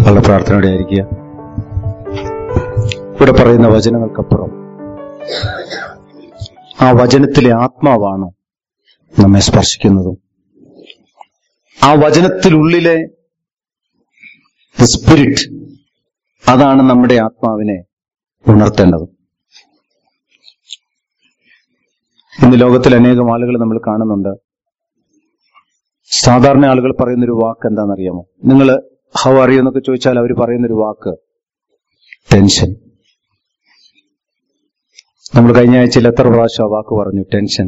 ഉള്ള പ്രാർത്ഥനയോടെ ആയിരിക്കുക ഇവിടെ പറയുന്ന വചനങ്ങൾക്കപ്പുറം ആ വചനത്തിലെ ആത്മാവാണ് നമ്മെ സ്പർശിക്കുന്നതും ആ വചനത്തിനുള്ളിലെ സ്പിരിറ്റ് അതാണ് നമ്മുടെ ആത്മാവിനെ ഉണർത്തേണ്ടത് ഇന്ന് ലോകത്തിൽ അനേകം ആളുകൾ നമ്മൾ കാണുന്നുണ്ട് സാധാരണ ആളുകൾ പറയുന്നൊരു വാക്ക് എന്താണെന്നറിയാമോ നിങ്ങൾ ഹൗ അറിയോ എന്നൊക്കെ ചോദിച്ചാൽ അവർ പറയുന്നൊരു വാക്ക് ടെൻഷൻ നമ്മൾ കഴിഞ്ഞ ആഴ്ചയിൽ എത്ര പ്രാവശ്യം ആ വാക്ക് പറഞ്ഞു ടെൻഷൻ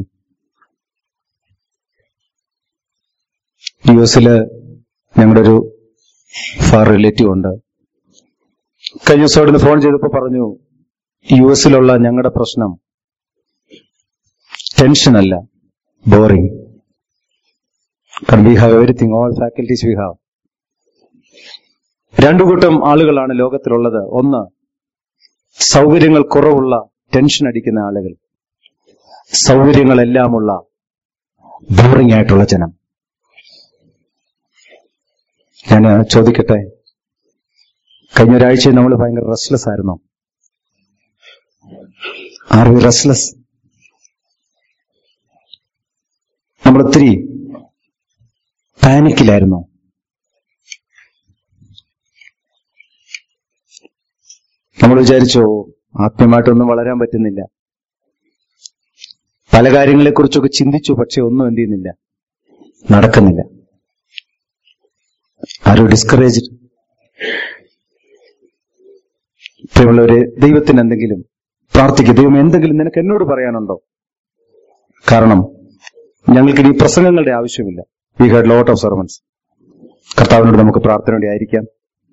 യു എസില് ഞങ്ങളുടെ ഒരു ഫാർ റിലേറ്റീവ് ഉണ്ട് കഴിഞ്ഞ ദിവസം അവിടുന്ന് ഫോൺ ചെയ്തപ്പോ പറഞ്ഞു യു എസിലുള്ള ഞങ്ങളുടെ പ്രശ്നം ടെൻഷൻ അല്ല ബോറിംഗ് കാരണം we have everything all faculties we have രണ്ടു കൂട്ടം ആളുകളാണ് ലോകത്തിലുള്ളത് ഒന്ന് സൗകര്യങ്ങൾ കുറവുള്ള ടെൻഷൻ അടിക്കുന്ന ആളുകൾ സൗകര്യങ്ങളെല്ലാമുള്ള ബോറിംഗ് ആയിട്ടുള്ള ജനം ഞാൻ ചോദിക്കട്ടെ കഴിഞ്ഞ ഒരാഴ്ച നമ്മൾ ഭയങ്കര റെസ്റ്റ്ലെസ് ആയിരുന്നു ആർ വി റെസ്റ്റ്ലെസ് നമ്മൾ ഒത്തിരി പാനിക്കിലായിരുന്നു നമ്മൾ വിചാരിച്ചോ ആത്മീയമായിട്ടൊന്നും വളരാൻ പറ്റുന്നില്ല പല കാര്യങ്ങളെക്കുറിച്ചൊക്കെ ചിന്തിച്ചു പക്ഷെ ഒന്നും എന്ത് ചെയ്യുന്നില്ല നടക്കുന്നില്ല ആരോ ഡിസ്കറേജ് പ്രിയമുള്ളവരെ ദൈവത്തിന് എന്തെങ്കിലും പ്രാർത്ഥിക്കുക ദൈവം എന്തെങ്കിലും നിനക്ക് എന്നോട് പറയാനുണ്ടോ കാരണം ഞങ്ങൾക്ക് ഇനി പ്രസംഗങ്ങളുടെ ആവശ്യമില്ല we had lot of servants കർത്താവിനോട് നമുക്ക് പ്രാർത്ഥനയോടെ ആയിരിക്കാം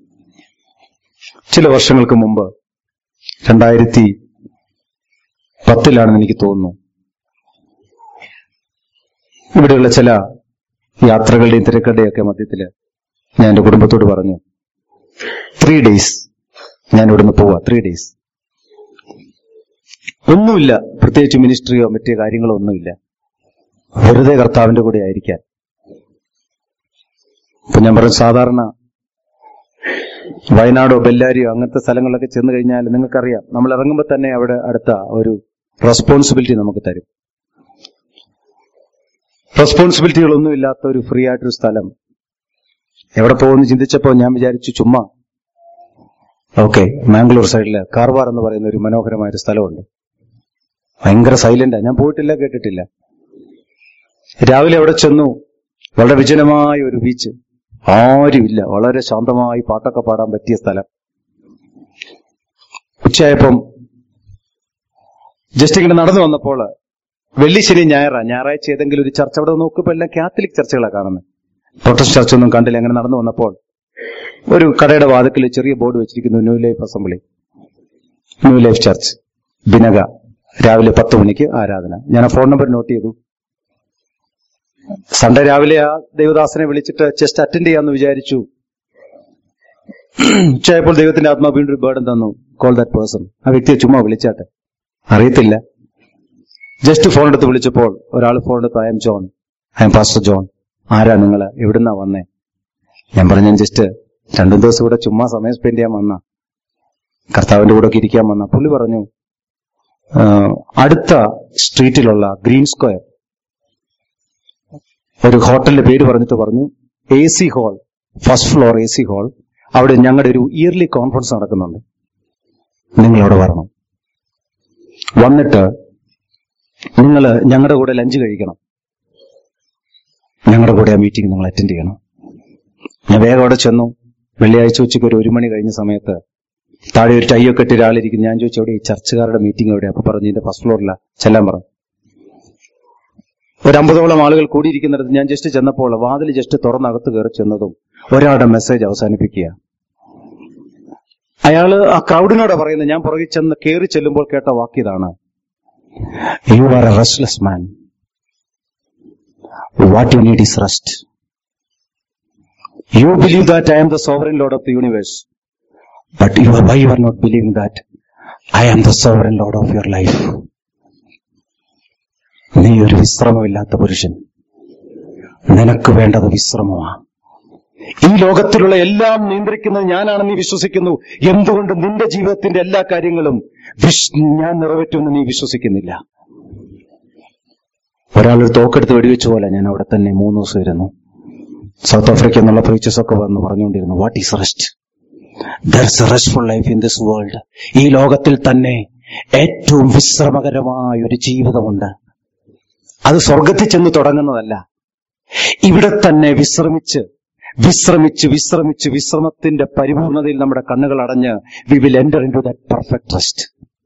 ചില വർഷങ്ങൾക്ക് മുമ്പ് രണ്ടായിരത്തി പത്തിലാണെന്ന് എനിക്ക് തോന്നുന്നു ഇവിടെയുള്ള ചില യാത്രകളുടെയും തിരക്കുകളുടെയും ഒക്കെ മധ്യത്തില് ഞാൻ എന്റെ കുടുംബത്തോട് പറഞ്ഞു ത്രീ ഡേയ്സ് ഞാൻ ഇവിടുന്ന് പോവാ ത്രീ ഡേയ്സ് ഒന്നുമില്ല പ്രത്യേകിച്ച് മിനിസ്ട്രിയോ മറ്റേ കാര്യങ്ങളോ ഒന്നുമില്ല വെറുതെ കർത്താവിന്റെ കൂടെ ആയിരിക്കാൻ ഇപ്പൊ ഞാൻ പറഞ്ഞു സാധാരണ വയനാടോ ബെല്ലാരിയോ അങ്ങനത്തെ സ്ഥലങ്ങളിലൊക്കെ ചെന്ന് കഴിഞ്ഞാൽ നിങ്ങൾക്കറിയാം നമ്മൾ ഇറങ്ങുമ്പോൾ തന്നെ അവിടെ അടുത്ത ഒരു റെസ്പോൺസിബിലിറ്റി നമുക്ക് തരും റെസ്പോൺസിബിലിറ്റികളൊന്നും ഇല്ലാത്ത ഒരു ഫ്രീ ആയിട്ടൊരു സ്ഥലം എവിടെ പോകുമെന്ന് ചിന്തിച്ചപ്പോൾ ഞാൻ വിചാരിച്ചു ചുമ്മാ ഓക്കെ മാംഗ്ലൂർ സൈഡില് കാർവാർ എന്ന് പറയുന്ന ഒരു മനോഹരമായ ഒരു സ്ഥലമുണ്ട് ഭയങ്കര സൈലന്റാ ഞാൻ പോയിട്ടില്ല കേട്ടിട്ടില്ല രാവിലെ അവിടെ ചെന്നു വളരെ വിജനമായ ഒരു ബീച്ച് ആരുമില്ല വളരെ ശാന്തമായി പാട്ടൊക്കെ പാടാൻ പറ്റിയ സ്ഥലം ഉച്ചയായപ്പം ജസ്റ്റ് ഇങ്ങനെ നടന്നു വന്നപ്പോൾ വെള്ളി ശനി ഞായറാ ഞായറാഴ്ച ഏതെങ്കിലും ഒരു ചർച്ച അവിടെ നോക്കുമ്പോൾ എല്ലാം കാത്തലിക് ചർച്ചകളാണ് കാണുന്നത് പ്രൊട്ടസ്റ്റ് ചർച്ച ഒന്നും കണ്ടില്ല അങ്ങനെ നടന്നു വന്നപ്പോൾ ഒരു കടയുടെ വാതിക്കൽ ചെറിയ ബോർഡ് വെച്ചിരിക്കുന്നു new life assembly new life church ബിനഗ രാവിലെ പത്ത് മണിക്ക് ആരാധന ഞാൻ ആ ഫോൺ നമ്പർ നോട്ട് ചെയ്തു സൺഡേ രാവിലെ ആ ദേവദാസനെ വിളിച്ചിട്ട് ജസ്റ്റ് അറ്റൻഡ് ചെയ്യാന്ന് വിചാരിച്ചു ഉച്ചയായപ്പോൾ ദൈവത്തിന്റെ ആത്മാ വീണ്ടും ഒരു ബേർഡൻ തന്നു കോൾ ദാറ്റ് പേഴ്സൺ ആ വ്യക്തിയെ ചുമ്മാ വിളിച്ചാട്ടെ അറിയത്തില്ല ജസ്റ്റ് ഫോൺ എടുത്ത് വിളിച്ചപ്പോൾ ഒരാൾ ഫോൺ എടുത്ത് I am John I am pastor John ആരാ നിങ്ങൾ എവിടുന്നാ വന്നേ ഞാൻ പറഞ്ഞു ജസ്റ്റ് രണ്ടു ദിവസം ഇവിടെ ചുമ്മാ സമയം സ്പെൻഡ് ചെയ്യാൻ വന്ന കർത്താവിന്റെ കൂടെ ഒക്കെ ഇരിക്കാൻ വന്ന പുള്ളി പറഞ്ഞു "ആ, അടുത്ത സ്ട്രീറ്റിലുള്ള ഗ്രീൻ സ്ക്വയർ ഒരു ഹോട്ടലിന്റെ പേര് പറഞ്ഞിട്ട് പറഞ്ഞു A C hall first floor A C hall അവിടെ ഞങ്ങളുടെ ഒരു ഇയർലി കോൺഫറൻസ് നടക്കുന്നുണ്ട് നിങ്ങൾ അവിടെ വരണം വന്നിട്ട് നിങ്ങൾ ഞങ്ങളുടെ കൂടെ ലഞ്ച് കഴിക്കണം ഞങ്ങളുടെ കൂടെ ആ മീറ്റിംഗ് നിങ്ങൾ അറ്റൻഡ് ചെയ്യണം ഞാൻ വേഗം അവിടെ ചെന്നു വെള്ളിയാഴ്ച ഉച്ചയ്ക്ക് ഒരു ഒരു മണി കഴിഞ്ഞ സമയത്ത് താഴെ ഒരു ടൈയൊക്കെ ഇട്ട് ഒരാളിരിക്കും ഞാൻ ചോദിച്ചു എവിടെ ഈ ചർച്ചുകാരുടെ മീറ്റിംഗ് എവിടെ അപ്പൊ പറഞ്ഞു ഇതിന്റെ ഫസ്റ്റ് ഫ്ലോറില ചെല്ലാൻ പറഞ്ഞു ഒരു അമ്പതോളം ആളുകൾ കൂടിയിരിക്കുന്നിടത്ത് ഞാൻ ജസ്റ്റ് ചെന്നപ്പോൾ വാതിൽ ജസ്റ്റ് തുറന്നകത്ത് കയറി ചെന്നതും ഒരാളുടെ മെസ്സേജ് അവസാനിപ്പിക്കുക അയാള് ആ ക്രൗഡിനോടാ പറയുന്നത് ഞാൻ പുറകിൽ ചെന്ന് കയറി ചെല്ലുമ്പോൾ കേട്ട വാക്യതാണ് you are a restless man what you need is rest you believe that I am the sovereign lord of the universe but you why you are not believing that I am the sovereign lord of your life നീ ഒരു വിശ്രമമില്ലാത്ത പുരുഷൻ നിനക്ക് വേണ്ടത് വിശ്രമമാ ഈ ലോകത്തിലുള്ള എല്ലാം നിയന്ത്രിക്കുന്നത് ഞാനാണെന്ന് നീ വിശ്വസിക്കുന്നു എന്തുകൊണ്ട് നിന്റെ ജീവിതത്തിന്റെ എല്ലാ കാര്യങ്ങളും വിശ്- ഞാൻ നിറവേറ്റുമെന്ന് നീ വിശ്വസിക്കുന്നില്ല ഒരാളൊരു തോക്കെടുത്ത് വെടിവെച്ച പോലെ ഞാൻ അവിടെ തന്നെ മൂന്ന് ദിവസം ഇരുന്നു സൗത്ത് ആഫ്രിക്ക എന്നുള്ള പ്രീച്ചേഴ്സ് ഒക്കെ വന്ന് പറഞ്ഞുകൊണ്ടിരുന്നു what is rest there's a restful life in this world ഈ ലോകത്തിൽ തന്നെ ഏറ്റവും വിശ്രമകരമായ ഒരു ജീവിതമുണ്ട് അത് സ്വർഗത്തിൽ ചെന്ന് തുടങ്ങുന്നതല്ല ഇവിടെ തന്നെ വിശ്രമിച്ച് വിശ്രമിച്ച് വിശ്രമിച്ച് വിശ്രമത്തിന്റെ പരിപൂർണതയിൽ നമ്മുടെ കണ്ണുകൾ അടഞ്ഞ് we will enter into that perfect rest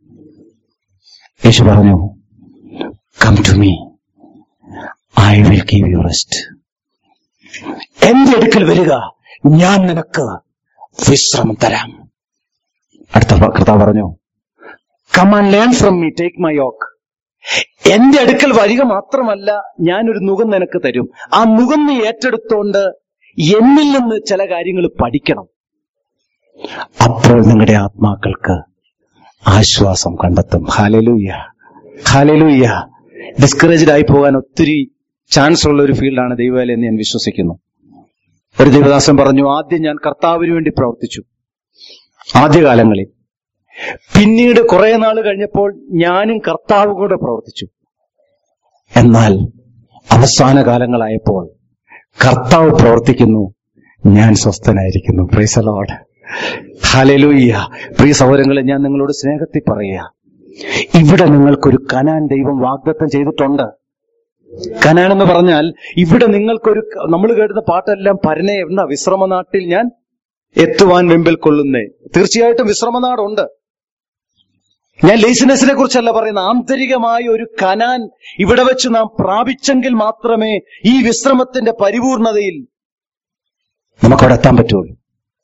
യേശു പറഞ്ഞു come to me I will give you rest എന്റെ അടുക്കൽ വരിക ഞാൻ നിനക്ക് വിശ്രമം തരാം അടുത്ത ഭ- കർത്താവ് പറഞ്ഞു come and learn from me take my yoke എന്റെ അടുക്കൽ വരിക മാത്രമല്ല ഞാനൊരു നുകം നിനക്ക് തരും ആ നുകം നീ ഏറ്റെടുത്തോണ്ട് എന്നിൽ നിന്ന് ചില കാര്യങ്ങൾ പഠിക്കണം അപ്പോൾ നിങ്ങളുടെ ആത്മാക്കൾക്ക് ആശ്വാസം കണ്ടെത്തും ഹാലലൂയ്യ ഹാലലൂയ്യ ഡിസ്കറേജ്ഡ് ആയി പോകാൻ ഒത്തിരി ചാൻസ് ഉള്ള ഒരു ഫീൽഡാണ് ദൈവവേല എന്ന് ഞാൻ വിശ്വസിക്കുന്നു ഒരു ദേവദാസൻ പറഞ്ഞു ആദ്യം ഞാൻ കർത്താവിന് വേണ്ടി പ്രവർത്തിച്ചു ആദ്യകാലങ്ങളിൽ പിന്നീട് കുറെ നാൾ കഴിഞ്ഞപ്പോൾ ഞാനും കർത്താവും കൂടെ പ്രവർത്തിച്ചു എന്നാൽ അവസാന കാലങ്ങളായപ്പോൾ കർത്താവ് പ്രവർത്തിക്കുന്നു ഞാൻ സ്വസ്ഥനായിരിക്കുന്നു പ്രീസലോട് ഹാലലൂയ്യ പ്രിയ സഹോദരങ്ങളെ ഞാൻ നിങ്ങളോട് സ്നേഹത്തിൽ പറയുക ഇവിടെ നിങ്ങൾക്കൊരു കനാൻ ദൈവം വാഗ്ദത്തം ചെയ്തിട്ടുണ്ട് കനാൻ എന്ന് പറഞ്ഞാൽ ഇവിടെ നിങ്ങൾക്കൊരു നമ്മൾ കേട്ടുന്ന പാട്ടെല്ലാം പരനെ എന്ന വിശ്രമനാട്ടിൽ ഞാൻ എത്തുവാൻ വെമ്പിൽ കൊള്ളുന്നേ തീർച്ചയായിട്ടും വിശ്രമനാടുണ്ട് ഞാൻ ലേസിനെസിനെ കുറിച്ചല്ല പറയുന്ന ആന്തരികമായ ഒരു കനാൻ ഇവിടെ വെച്ച് നാം പ്രാപിച്ചെങ്കിൽ മാത്രമേ ഈ വിശ്രമത്തിന്റെ പരിപൂർണതയിൽ നമുക്കവിടെ എത്താൻ പറ്റുള്ളൂ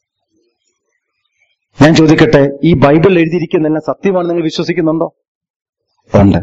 ഞാൻ ചോദിക്കട്ടെ ഈ ബൈബിൾ എഴുതിയിരിക്കുന്നെല്ലാം സത്യമാണ് നിങ്ങൾ വിശ്വസിക്കുന്നുണ്ടോ ഉണ്ട്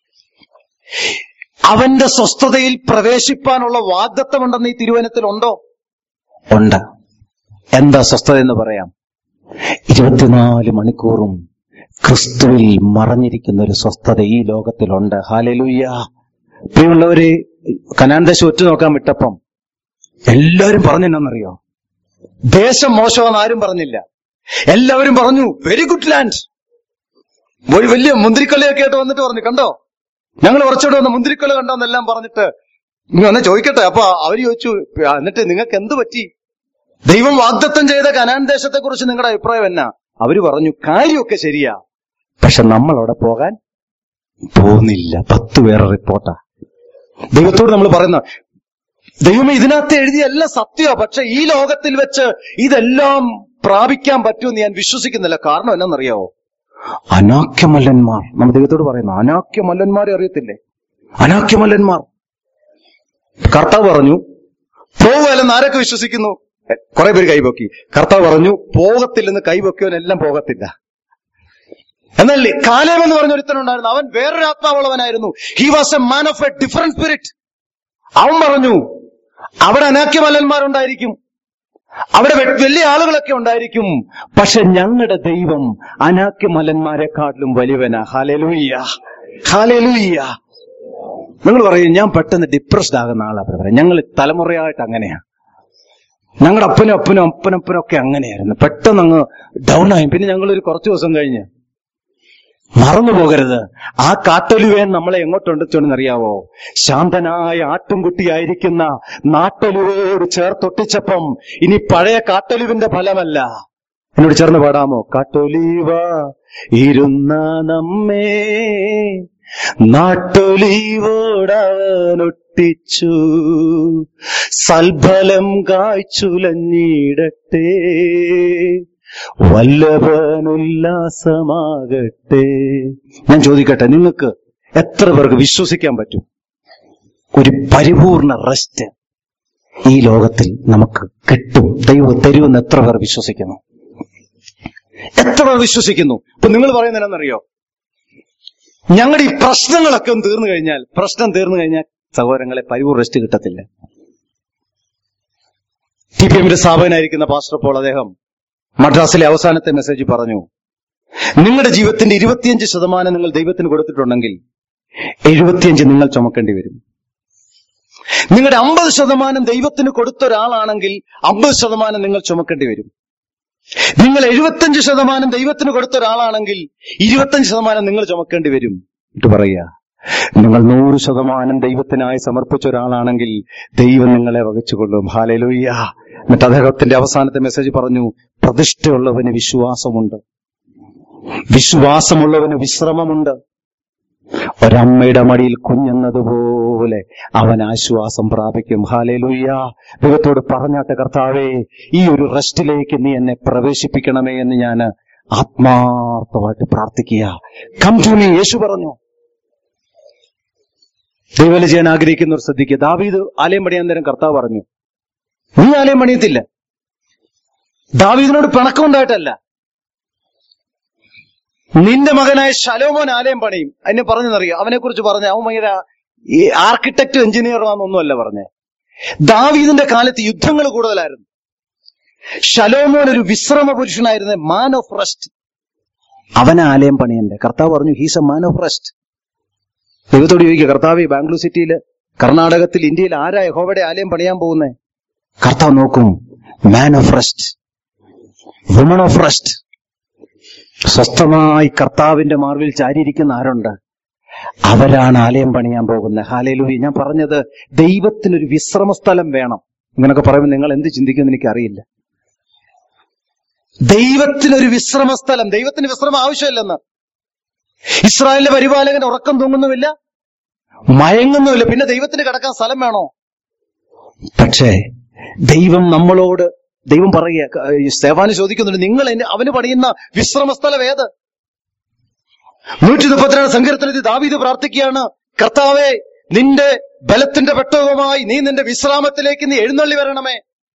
അവന്റെ സ്വസ്ഥതയിൽ പ്രവേശിപ്പാനുള്ള വാഗ്ദത്തമുണ്ടെന്ന് ഈ തിരുവനത്തിൽ ഉണ്ടോ ഉണ്ട് എന്താ സ്വസ്ഥത എന്ന് പറയാം ഇരുപത്തിനാല് മണിക്കൂറും ക്രിസ്തുവിൽ മറഞ്ഞിരിക്കുന്ന ഒരു സ്വസ്ഥത ഈ ലോകത്തിലുണ്ട് ഹാലലൂയ്യ പ്രിയമുള്ളവര് കനാൻ ദേശം ഒറ്റ നോക്കാൻ വിട്ടപ്പം എല്ലാവരും പറഞ്ഞെന്നറിയോ ദേശം മോശമെന്ന് ആരും പറഞ്ഞില്ല എല്ലാവരും പറഞ്ഞു വെരി ഗുഡ് ലാൻഡ് ഒരു വലിയ മുന്തിരിക്കൊലയൊക്കെ ആയിട്ട് വന്നിട്ട് പറഞ്ഞു കണ്ടോ ഞങ്ങൾ കുറച്ചുകൂടെ വന്ന് മുന്തിരിക്കൊല കണ്ടോന്നെല്ലാം പറഞ്ഞിട്ട് ഇനി ഒന്ന് ചോദിക്കട്ടെ അപ്പൊ അവര് ചോദിച്ചു "ആ, എന്നിട്ട് നിങ്ങൾക്ക് എന്ത് പറ്റി ദൈവം വാഗ്ദത്തം ചെയ്ത കനാൻ ദേശത്തെ കുറിച്ച് നിങ്ങളുടെ അഭിപ്രായം എന്നാ അവര് പറഞ്ഞു കാര്യമൊക്കെ ശരിയാ പക്ഷെ നമ്മൾ അവിടെ പോകാൻ പോകുന്നില്ല പത്ത് പേരെ റിപ്പോർട്ടാ ദൈവത്തോട് നമ്മൾ പറയുന്ന ദൈവം ഇതിനകത്ത് എഴുതിയല്ല സത്യമാ പക്ഷെ ഈ ലോകത്തിൽ വെച്ച് ഇതെല്ലാം പ്രാപിക്കാൻ പറ്റുമെന്ന് ഞാൻ വിശ്വസിക്കുന്നില്ല കാരണം എന്നറിയാവോ അനാക്യമല്ലന്മാർ നമ്മൾ ദൈവത്തോട് പറയുന്നു അനാക്യമല്ലന്മാരെ അറിയത്തില്ലേ അനാക്യമല്ലന്മാർ കർത്താവ് പറഞ്ഞു പോവുകയല്ലെന്ന് ആരൊക്കെ വിശ്വസിക്കുന്നു കുറെ പേര് കൈപൊക്കി കർത്താവ് പറഞ്ഞു പോകത്തില്ലെന്ന് കൈപൊക്കിയവനെല്ലാം പോകത്തില്ല എന്നാൽ കാലേം എന്ന് പറഞ്ഞ ഒരുത്തനുണ്ടായിരുന്നു അവൻ വേറൊരു ആത്മാവുള്ളവനായിരുന്നു he was a man of a different spirit അവൻ പറഞ്ഞു അവിടെ അനാക്യമല്ലന്മാരുണ്ടായിരിക്കും അവിടെ വെ- വലിയ ആളുകളൊക്കെ ഉണ്ടായിരിക്കും പക്ഷെ ഞങ്ങളുടെ ദൈവം അനാക്യമല്ലന്മാരെക്കാട്ടിലും വലിയവനാ ഹാലലൂയ്യ ഹാലലൂയ്യ നിങ്ങൾ പറയും ഞാൻ പെട്ടെന്ന് ഡിപ്രസ്ഡ് ആകുന്ന ആളാ പറയാം ഞങ്ങൾ തലമുറയായിട്ട് അങ്ങനെയാ ഞങ്ങളുടെ അപ്പനും അപ്പനും അപ്പനപ്പനും ഒക്കെ അങ്ങനെയായിരുന്നു പെട്ടെന്ന് അങ്ങ് ഡൗൺ ആയി പിന്നെ ഞങ്ങൾ ഒരു കുറച്ചു ദിവസം കഴിഞ്ഞ് മറന്നു പോകരുത് ആ കാട്ടൊലുവേൻ നമ്മളെ എങ്ങോട്ടുണ്ടെന്നറിയാവോ ശാന്തനായ ആട്ടുംകുട്ടിയായിരിക്കുന്ന നാട്ടൊലുവോട് ചേർത്തൊട്ടിച്ചപ്പം ഇനി പഴയ കാട്ടൊലുവിന്റെ ഫലമല്ല എന്നോട് ചേർന്ന് പാടാമോ കാട്ടൊലിവ ഇരുന്ന നമ്മേ നാട്ടൊലിവോടവനൊട്ടിച്ചു സൽഫലം കായ്ച്ചുലഞ്ഞിടട്ടെ വല്ലഭനുല്ലാസമാകട്ടെ ഞാൻ ചോദിക്കട്ടെ നിങ്ങൾക്ക് എത്ര പേർക്ക് വിശ്വസിക്കാൻ പറ്റും ഒരു പരിപൂർണ റെസ്റ്റ് ഈ ലോകത്തിൽ നമുക്ക് കിട്ടും ദൈവം തരുമെന്ന് എത്ര പേർ വിശ്വസിക്കുന്നു എത്ര പേർ വിശ്വസിക്കുന്നു ഇപ്പൊ നിങ്ങൾ പറയുന്നത് എന്നാണെന്നറിയോ ഞങ്ങളുടെ ഈ പ്രശ്നങ്ങളൊക്കെ ഒന്ന് തീർന്നു കഴിഞ്ഞാൽ പ്രശ്നം തീർന്നു കഴിഞ്ഞാൽ സഹോദരങ്ങളെ പരിപൂർണ്ണ റെസ്റ്റ് കിട്ടത്തില്ല ടി പി എമ്മിന്റെ സ്ഥാപകനായിരിക്കുന്ന പാസ്റ്റർ പോൾ അദ്ദേഹം മദ്രാസിലെ അവസാനത്തെ മെസ്സേജ് പറഞ്ഞു നിങ്ങളുടെ ജീവിതത്തിന്റെ ഇരുപത്തിയഞ്ച് ശതമാനം നിങ്ങൾ ദൈവത്തിന് കൊടുത്തിട്ടുണ്ടെങ്കിൽ എഴുപത്തിയഞ്ച് നിങ്ങൾ ചുമക്കേണ്ടി വരും നിങ്ങളുടെ അമ്പത് ശതമാനം ദൈവത്തിന് കൊടുത്ത ഒരാളാണെങ്കിൽ അമ്പത് ശതമാനം നിങ്ങൾ ചുമക്കേണ്ടി വരും നിങ്ങൾ എഴുപത്തഞ്ച് ശതമാനം ദൈവത്തിന് കൊടുത്ത ഒരാളാണെങ്കിൽ ഇരുപത്തഞ്ച് ശതമാനം നിങ്ങൾ ചുമക്കേണ്ടി വരും ഇത് പറയുക നിങ്ങൾ നൂറ് ശതമാനം ദൈവത്തിനായി സമർപ്പിച്ച ഒരാളാണെങ്കിൽ ദൈവം നിങ്ങളെ വകച്ചുകൊള്ളും ഹാലലുയ്യ എന്നിട്ട് അദ്ദേഹത്തിന്റെ അവസാനത്തെ മെസ്സേജ് പറഞ്ഞു പ്രതിഷ്ഠയുള്ളവന് വിശ്വാസമുണ്ട് വിശ്വാസമുള്ളവന് വിശ്രമമുണ്ട് ഒരമ്മയുടെ മടിയിൽ കുഞ്ഞെന്നതുപോലെ അവൻ ആശ്വാസം പ്രാപിക്കും ഹാലേലുയ്യ ദൈവത്തോട് പറഞ്ഞാട്ടെ കർത്താവേ ഈ ഒരു റെസ്റ്റിലേക്ക് നീ എന്നെ പ്രവേശിപ്പിക്കണമേ എന്ന് ഞാൻ ആത്മാർത്ഥമായിട്ട് പ്രാർത്ഥിക്കുക കം ടു മീ യേശു പറഞ്ഞു ദൈവല ചെയ്യാൻ ആഗ്രഹിക്കുന്നവർ ശ്രദ്ധിക്കുക ദാവീദ് ആലയം പണിയാൻ നേരം കർത്താവ് പറഞ്ഞു നീ ആലയം പണിയത്തില്ല ദാവീദിനോട് പിണക്കമുണ്ടായിട്ടല്ല നിന്റെ മകനായ ശലോമോൻ ആലയം പണിയും അതിനെ പറഞ്ഞെന്നറിയോ അവനെ കുറിച്ച് പറഞ്ഞ അവൻ ഭയങ്കര ഈ ആർക്കിടെക്ട് എഞ്ചിനീയറാണെന്നൊന്നുമല്ല പറഞ്ഞേ ദാവീദിന്റെ കാലത്ത് യുദ്ധങ്ങൾ കൂടുതലായിരുന്നു ശലോമോൻ ഒരു വിശ്രമ പുരുഷനായിരുന്ന മാൻ ഓഫ് റെസ്റ്റ് അവനെ ആലയം പണിയണ്ടേ കർത്താവ് പറഞ്ഞു he's a man of rest ദൈവത്തോട് ചോദിക്കുക കർത്താവ് ഈ ബാംഗ്ലൂർ സിറ്റിയിൽ കർണാടകത്തിൽ ഇന്ത്യയിൽ ആരാ യഹോവയുടെ ആലയം പണിയാൻ പോകുന്നേ കർത്താവ് നോക്കും man of rest woman of rest സ്വസ്ഥമായി കർത്താവിന്റെ മാർവിൽ ചാരിയിരിക്കുന്ന ആരുണ്ട് അവരാണ് ആലയം പണിയാൻ പോകുന്നത് ഹാലയിലൂയി ഞാൻ പറഞ്ഞത് ദൈവത്തിനൊരു വിശ്രമ സ്ഥലം വേണം ഇങ്ങനൊക്കെ പറയുമ്പോൾ നിങ്ങൾ എന്ത് ചിന്തിക്കുമെന്ന് എനിക്കറിയില്ല ദൈവത്തിനൊരു വിശ്രമ സ്ഥലം ദൈവത്തിന് വിശ്രമം ആവശ്യമില്ലെന്ന് ഇസ്രായേലിന്റെ പരിപാലകൻ ഉറക്കം തൂങ്ങുന്നുമില്ല മയങ്ങുന്നുമില്ല പിന്നെ ദൈവത്തിന് കിടക്കാൻ സ്ഥലം വേണോ പക്ഷേ ദൈവം നമ്മളോട് ദൈവം പറയുക സേവാന് ചോദിക്കുന്നുണ്ട് നിങ്ങൾ എന്നെ- അവന് പണിയുന്ന വിശ്രമ സ്ഥലം ഏത് നൂറ്റി മുപ്പത്തിരണ്ട് സങ്കീർത്തനത്തിൽ ദാവീദ് പ്രാർത്ഥിക്കുകയാണ് കർത്താവേ നിന്റെ ബലത്തിന്റെ പെട്ടകമായി നീ നിന്റെ വിശ്രാമത്തിലേക്ക് നീ എഴുന്നള്ളി വരണമേ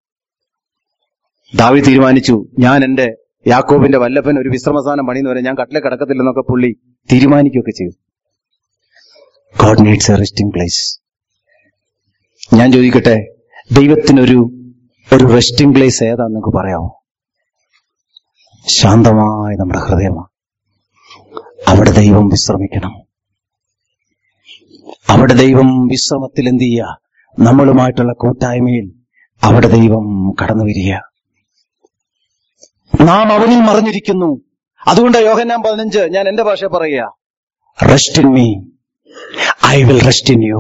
ദാവീദ് തീരുമാനിച്ചു ഞാൻ എന്റെ യാക്കോബിന്റെ വല്ലഭൻ ഒരു വിശ്രമസ്ഥാനം പണിയുന്ന വരെ ഞാൻ കട്ടിലെ കിടക്കത്തില്ലെന്നൊക്കെ പുള്ളി തീരുമാനിക്കുകയൊക്കെ ചെയ്തു God needs a resting place ഞാൻ ചോദിക്കട്ടെ ദൈവത്തിനൊരു ഒരു റെസ്റ്റിംഗ് പ്ലേസ് ഏതാന്ന് നിങ്ങൾക്ക് പറയാമോ ശാന്തമായ നമ്മുടെ ഹൃദയമാണ് അവിടെ ദൈവം വിശ്രമിക്കണം അവിടെ ദൈവം വിശ്രമത്തിൽ എന്ത് ചെയ്യുക നമ്മളുമായിട്ടുള്ള കൂട്ടായ്മയിൽ അവിടെ ദൈവം കടന്നു വരിക നാം അവനിൽ മറിഞ്ഞിരിക്കുന്നു അതുകൊണ്ട് യോഹന്നാൻ പതിനഞ്ച് ഞാൻ എന്റെ ഭാഷ പറയുക rest in me I will rest in you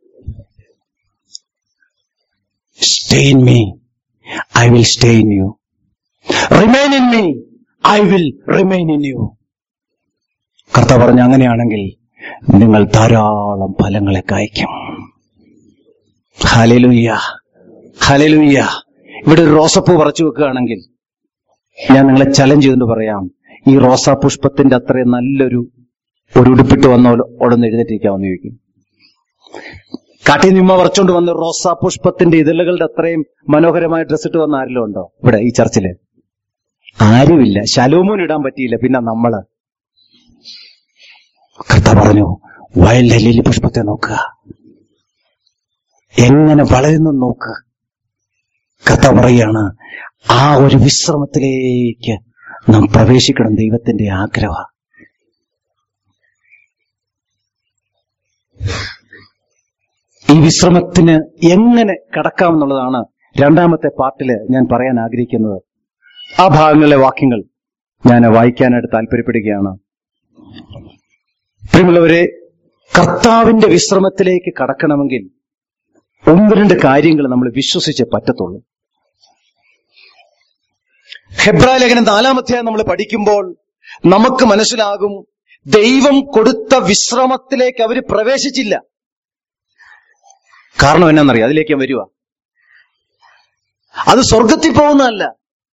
stay in me I will stay in you remain in me I will remain in you കർത്ത പറഞ്ഞ അങ്ങനെയാണെങ്കിൽ നിങ്ങൾ ധാരാളം ഫലങ്ങളെ കായ്ക്കും ഹലലുയ്യ ഹലലുയ്യ ഇവിടെ ഒരു റോസപ്പൂ പറിച്ചു വെക്കുകയാണെങ്കിൽ ഞാൻ നിങ്ങളെ ചലഞ്ച് ചെയ്തുകൊണ്ട് പറയാം ഈ റോസാ പുഷ്പത്തിന്റെ അത്രയും നല്ലൊരു ഒരു ഉടുപ്പിട്ട് വന്ന ഉടനെ എഴുന്നേറ്റിരിക്കാമെന്ന് ചോദിക്കും കാട്ടിൽ നിമ്മ പറിച്ചുകൊണ്ട് വന്ന റോസാ പുഷ്പത്തിന്റെ ഇതളുകളുടെ അത്രയും മനോഹരമായ ഡ്രസ് ഇട്ട് വന്ന ആരെങ്കിലും ഉണ്ടോ ഇവിടെ ഈ ചർച്ചില് ആരുമില്ല ശലോമോൻ ഇടാൻ പറ്റിയില്ല പിന്നെ നമ്മള് കർത്ത പറഞ്ഞു വയലിലെ ലില്ലി പുഷ്പത്തെ നോക്കുക എങ്ങനെ വളരുന്നു നോക്കുക കർത്ത പറയാണ് ആ ഒരു വിശ്രമത്തിലേക്ക് നാം പ്രവേശിക്കണം ദൈവത്തിന്റെ ആഗ്രഹം ഈ വിശ്രമത്തിന് എങ്ങനെ കടക്കാമെന്നുള്ളതാണ് രണ്ടാമത്തെ പാർട്ടില് ഞാൻ പറയാൻ ആഗ്രഹിക്കുന്നത് ആ ഭാഗങ്ങളിലെ വാക്യങ്ങൾ ഞാൻ വായിക്കാനായിട്ട് താല്പര്യപ്പെടുകയാണ് പ്രിയമുള്ളവരെ കർത്താവിന്റെ വിശ്രമത്തിലേക്ക് കടക്കണമെങ്കിൽ ഒന്ന് രണ്ട് കാര്യങ്ങൾ നമ്മൾ വിശ്വസിച്ചേ പറ്റത്തുള്ളൂ ഹെബ്രാ ലേഖനം നാലാമധ്യായം നമ്മൾ പഠിക്കുമ്പോൾ നമുക്ക് മനസ്സിലാകും ദൈവം കൊടുത്ത വിശ്രമത്തിലേക്ക് അവർ പ്രവേശിച്ചില്ല കാരണം എന്നാന്നറിയാം അതിലേക്ക് ഞാൻ വരുക അത് സ്വർഗത്തിൽ പോകുന്നതല്ല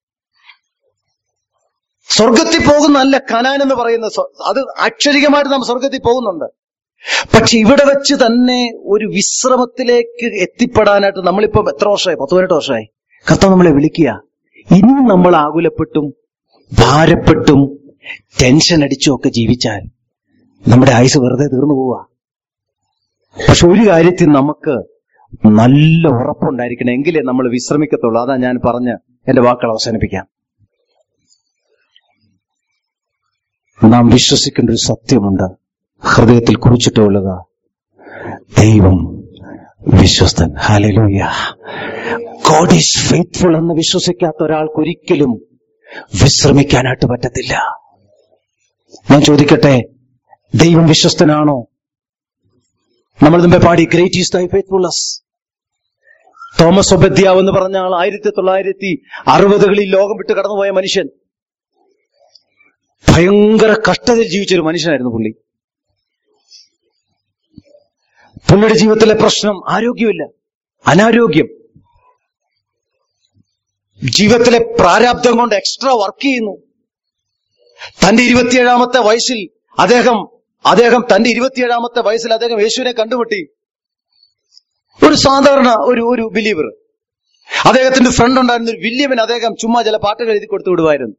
സ്വർഗത്തിൽ പോകുന്നതല്ല കനാൻ എന്ന് പറയുന്ന സ്വ- അത് അക്ഷരികമായിട്ട് നാം സ്വർഗത്തിൽ പോകുന്നുണ്ട് പക്ഷെ ഇവിടെ വെച്ച് തന്നെ ഒരു വിശ്രമത്തിലേക്ക് എത്തിപ്പെടാനായിട്ട് നമ്മളിപ്പോ എത്ര വർഷമായി പത്ത് പതിനെട്ട് വർഷമായി കർത്താവ് നമ്മളെ വിളിക്കുക ഇന്നും നമ്മൾ ആകുലപ്പെട്ടും ഭാരപ്പെട്ടും ടെൻഷൻ അടിച്ചും ഒക്കെ ജീവിച്ചാൽ നമ്മുടെ ആയുസ് വെറുതെ തീർന്നു പോവുക പക്ഷെ ഒരു കാര്യത്തിൽ നമുക്ക് നല്ല ഉറപ്പുണ്ടായിരിക്കണം എങ്കിലേ നമ്മൾ വിശ്രമിക്കത്തുള്ളൂ അതാ ഞാൻ പറഞ്ഞ് എന്റെ വാക്കുകൾ അവസാനിപ്പിക്കാം നാം വിശ്വസിക്കേണ്ട ഒരു സത്യമുണ്ട് ഹൃദയത്തിൽ കുറിച്ചിട്ടുള്ളത് ദൈവം വിശ്വസ്തൻ ഹാലലൂയ ഗോഡ് ഈസ് ഫെയ്ത്ത്ഫുൾ എന്ന് വിശ്വസിക്കാത്ത ഒരാൾക്ക് ഒരിക്കലും വിശ്രമിക്കാനായിട്ട് പറ്റത്തില്ല ഞാൻ ചോദിക്കട്ടെ ദൈവം വിശ്വസ്തനാണോ നമ്മൾ മുമ്പേ പാടി great is thy faithfulness Thomas ഒബദ്യാവ് എന്ന് പറഞ്ഞ ആൾ ആയിരത്തി തൊള്ളായിരത്തി അറുപതുകളിൽ ലോകം വിട്ട് കടന്നുപോയ മനുഷ്യൻ ഭയങ്കര കഷ്ടതയിൽ ജീവിച്ചൊരു മനുഷ്യനായിരുന്നു പുള്ളി പുള്ളിയുടെ ജീവിതത്തിലെ പ്രശ്നം ആരോഗ്യമില്ല അനാരോഗ്യം ജീവിതത്തിലെ പ്രാരാബ്ദം കൊണ്ട് എക്സ്ട്രാ വർക്ക് ചെയ്യുന്നു തന്റെ ഇരുപത്തിയേഴാമത്തെ വയസ്സിൽ അദ്ദേഹം അദ്ദേഹം തന്റെ ഇരുപത്തിയേഴാമത്തെ വയസ്സിൽ അദ്ദേഹം യേശുവിനെ കണ്ടുമുട്ടി ഒരു സാധാരണ ഒരു ഒരു ബിലീവർ അദ്ദേഹത്തിന്റെ ഫ്രണ്ട് ഉണ്ടായിരുന്ന ഒരു വില്യമിന് അദ്ദേഹം ചുമ്മാ ചില പാട്ടുകൾ എഴുതി കൊടുത്തു വിടുമായിരുന്നു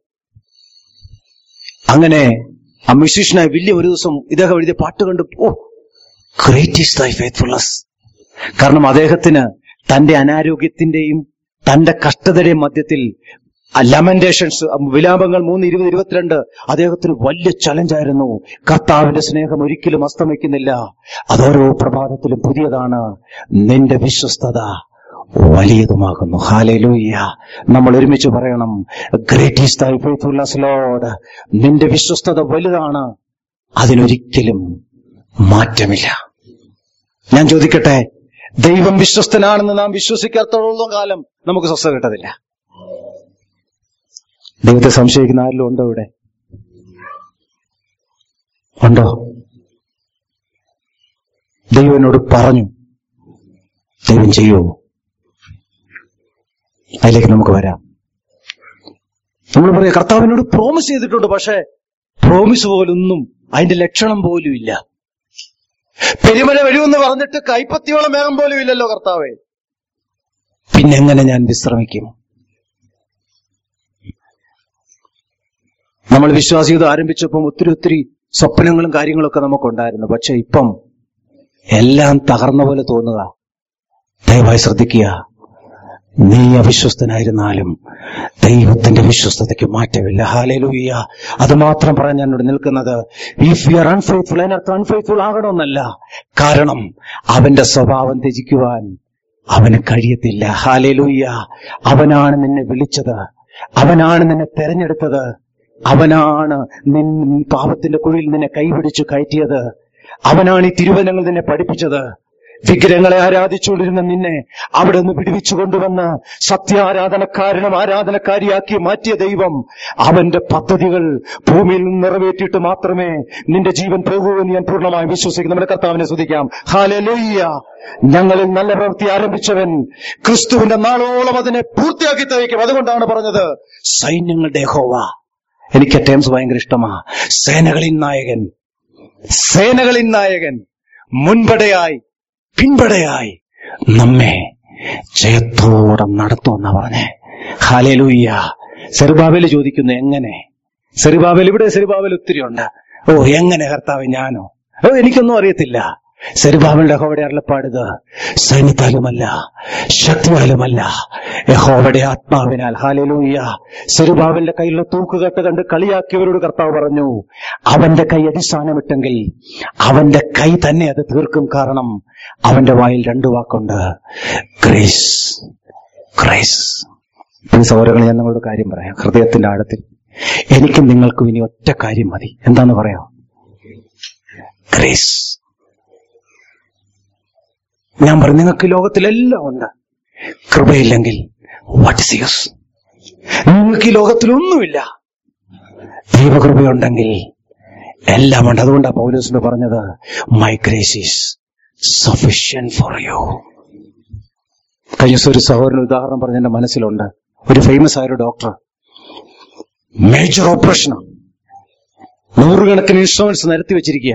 അങ്ങനെ ആ മ്യൂസീഷ്യനായ വില്യം ഒരു ദിവസം ഇദ്ദേഹം എഴുതിയ പാട്ട് കണ്ടു oh great is thy faithfulness കാരണം അദ്ദേഹത്തിന് തന്റെ അനാരോഗ്യത്തിന്റെയും തന്റെ കഷ്ടതയുടെയും മധ്യത്തിൽ ലമന്റേഷൻസ് വിലാപങ്ങൾ മൂന്ന് ഇരുപത് ഇരുപത്തിരണ്ട് അദ്ദേഹത്തിന് വലിയ ചലഞ്ചായിരുന്നു കർത്താവിന്റെ സ്നേഹം ഒരിക്കലും അസ്തമിക്കുന്നില്ല അതോരോ പ്രഭാതത്തിലും പുതിയതാണ് നിന്റെ വിശ്വസ്തത വലിയതുമാകുന്നു ഹാലലൂയ്യ നമ്മൾ ഒരുമിച്ച് പറയണം great is thy faithfulness lord നിന്റെ വിശ്വസ്തത വലുതാണ് അതിനൊരിക്കലും മാറ്റമില്ല ഞാൻ ചോദിക്കട്ടെ ദൈവം വിശ്വസ്തനാണെന്ന് നാം വിശ്വസിക്കാത്തോളം കാലം നമുക്ക് സ്വസ്ഥ കിട്ടത്തില്ല ദൈവത്തെ സംശയിക്കുന്ന ആരിലും ഉണ്ടോ ഇവിടെ ഉണ്ടോ ദൈവം എന്നോട് പറഞ്ഞു ദൈവം ചെയ്യുമോ അതിലേക്ക് നമുക്ക് വരാം നമ്മൾ പറയാം കർത്താവിനോട് പ്രോമിസ് ചെയ്തിട്ടുണ്ട് പക്ഷേ പ്രോമിസ് പോലൊന്നും അതിന്റെ ലക്ഷണം പോലും ഇല്ല പെരുമല വരുമെന്ന് പറഞ്ഞിട്ട് കൈപ്പത്തിയോളം വേഗം പോലും ഇല്ലല്ലോ കർത്താവെ പിന്നെങ്ങനെ ഞാൻ വിശ്രമിക്കും നമ്മൾ വിശ്വാസീയത ആരംഭിച്ചപ്പം ഒത്തിരി ഒത്തിരി സ്വപ്നങ്ങളും കാര്യങ്ങളൊക്കെ നമുക്കുണ്ടായിരുന്നു പക്ഷെ ഇപ്പം എല്ലാം തകർന്ന പോലെ തോന്നുക ദയവായി ശ്രദ്ധിക്കുക നീ അവിശ്വസ്തനായിരുന്നാലും ദൈവത്തിന്റെ വിശ്വസ്തതയ്ക്ക് മാറ്റമില്ല ഹാലലൂയ്യ അത് മാത്രം പറയാൻ ഞാൻ ഇവിടെ നിൽക്കുന്നത് ഇഫ് യു ആർ അൺഫെയ്ത്ത്ഫുൾ അതിനർത്ഥം അൺഫെയ്ത്ത്ഫുൾ ആകണമെന്നല്ല കാരണം അവന്റെ സ്വഭാവം ത്യജിക്കുവാൻ അവന് കഴിയത്തില്ല ഹാലലൂയ്യ അവനാണ് നിന്നെ വിളിച്ചത് അവനാണ് നിന്നെ തെരഞ്ഞെടുത്തത് അവനാണ് നിൻ പാപത്തിന്റെ കുഴിയിൽ നിന്നെ കൈപിടിച്ചു കയറ്റിയത് അവനാണ് ഈ തിരുവനങ്ങൾ നിന്നെ പഠിപ്പിച്ചത് വിഗ്രഹങ്ങളെ ആരാധിച്ചുകൊണ്ടിരുന്ന നിന്നെ അവിടെ നിന്ന് വിടുവിച്ചു കൊണ്ടുവന്ന് സത്യാരാധനക്കാരനും ആരാധനക്കാരിയാക്കി മാറ്റിയ ദൈവം അവന്റെ പദ്ധതികൾ ഭൂമിയിൽ നിന്ന് നിറവേറ്റിയിട്ട് മാത്രമേ നിന്റെ ജീവൻ പോകൂ എന്ന് ഞാൻ പൂർണ്ണമായും വിശ്വസിക്കുന്നു നമ്മുടെ കർത്താവിനെ ശ്രദ്ധിക്കാം ഹാലലൂയ്യ ഞങ്ങളിൽ നല്ല പ്രവൃത്തി ആരംഭിച്ചവൻ ക്രിസ്തുവിന്റെ നാളോളം അതിനെ പൂർത്തിയാക്കി തയ്ക്കും അതുകൊണ്ടാണ് പറഞ്ഞത് സൈന്യങ്ങളുടെ ഹോവ എനിക്ക് ആ ടേംസ് ഭയങ്കര ഇഷ്ടമാ സേനകളിൻ നായകൻ സേനകളിൻ നായകൻ മുൻപടയായി പിൻപടയായി നമ്മെ ജയത്തോടെ നടത്തുമെന്നാ പറഞ്ഞേ ഹാലലൂയ്യ സെറുബാബേൽ ചോദിക്കുന്നു എങ്ങനെ സെറുബാബേൽ ഇവിടെ സെറുബാബേൽ ഒത്തിരി ഉണ്ട് ഓ എങ്ങനെ കർത്താവ് ഞാനോ ഓ എനിക്കൊന്നും അറിയത്തില്ല സെരുബാബിന്റെ യഹോവയുടെ അരുളപ്പാടിത് സൈന്യത്താലുമല്ല ശക്തിയാലുമല്ല യഹോവയുടെ ആത്മാവിനാൽ ഹാലലൂയ്യ സെരുബാബിന്റെ കയ്യിലുള്ള തൂക്കുകെട്ട് കണ്ട് കളിയാക്കിയവരോട് കർത്താവ് പറഞ്ഞു അവന്റെ കൈ അടിസ്ഥാനമിട്ടെങ്കിൽ അവന്റെ കൈ തന്നെ അത് തീർക്കും കാരണം അവന്റെ വായിൽ രണ്ടു വാക്കുണ്ട് ഗ്രേസ് ഗ്രേസ് ഈ സൗരങ്ങൾ ഞാൻ നിങ്ങളോട് കാര്യം പറയാം ഹൃദയത്തിന്റെ ആഴത്തിൽ എനിക്കും നിങ്ങൾക്കും ഇനി ഒറ്റ കാര്യം മതി എന്താന്ന് പറയാം ഗ്രേസ് ഞാൻ പറഞ്ഞു നിങ്ങൾക്ക് ലോകത്തിലെല്ലാം ഉണ്ട് കൃപയില്ലെങ്കിൽ വാട്ട് ഇസ് യൂസ് നിങ്ങൾക്ക് ഈ ലോകത്തിലൊന്നുമില്ല ദൈവകൃപയുണ്ടെങ്കിൽ എല്ലാം ഉണ്ട് അതുകൊണ്ടാണ് പൗലോസിന് പറഞ്ഞത് my grace is sufficient for you കഴിഞ്ഞ ദിവസം ഒരു സഹോദരൻ ഉദാഹരണം പറഞ്ഞ എന്റെ മനസ്സിലുണ്ട് ഒരു ഫേമസ് ആയ ഒരു ഡോക്ടർ മേജർ ഓപ്പറേഷൻ നൂറുകണക്കിന് ഇൻസ്ട്രുമെന്റ്സ് നിരത്തി വെച്ചിരിക്കുക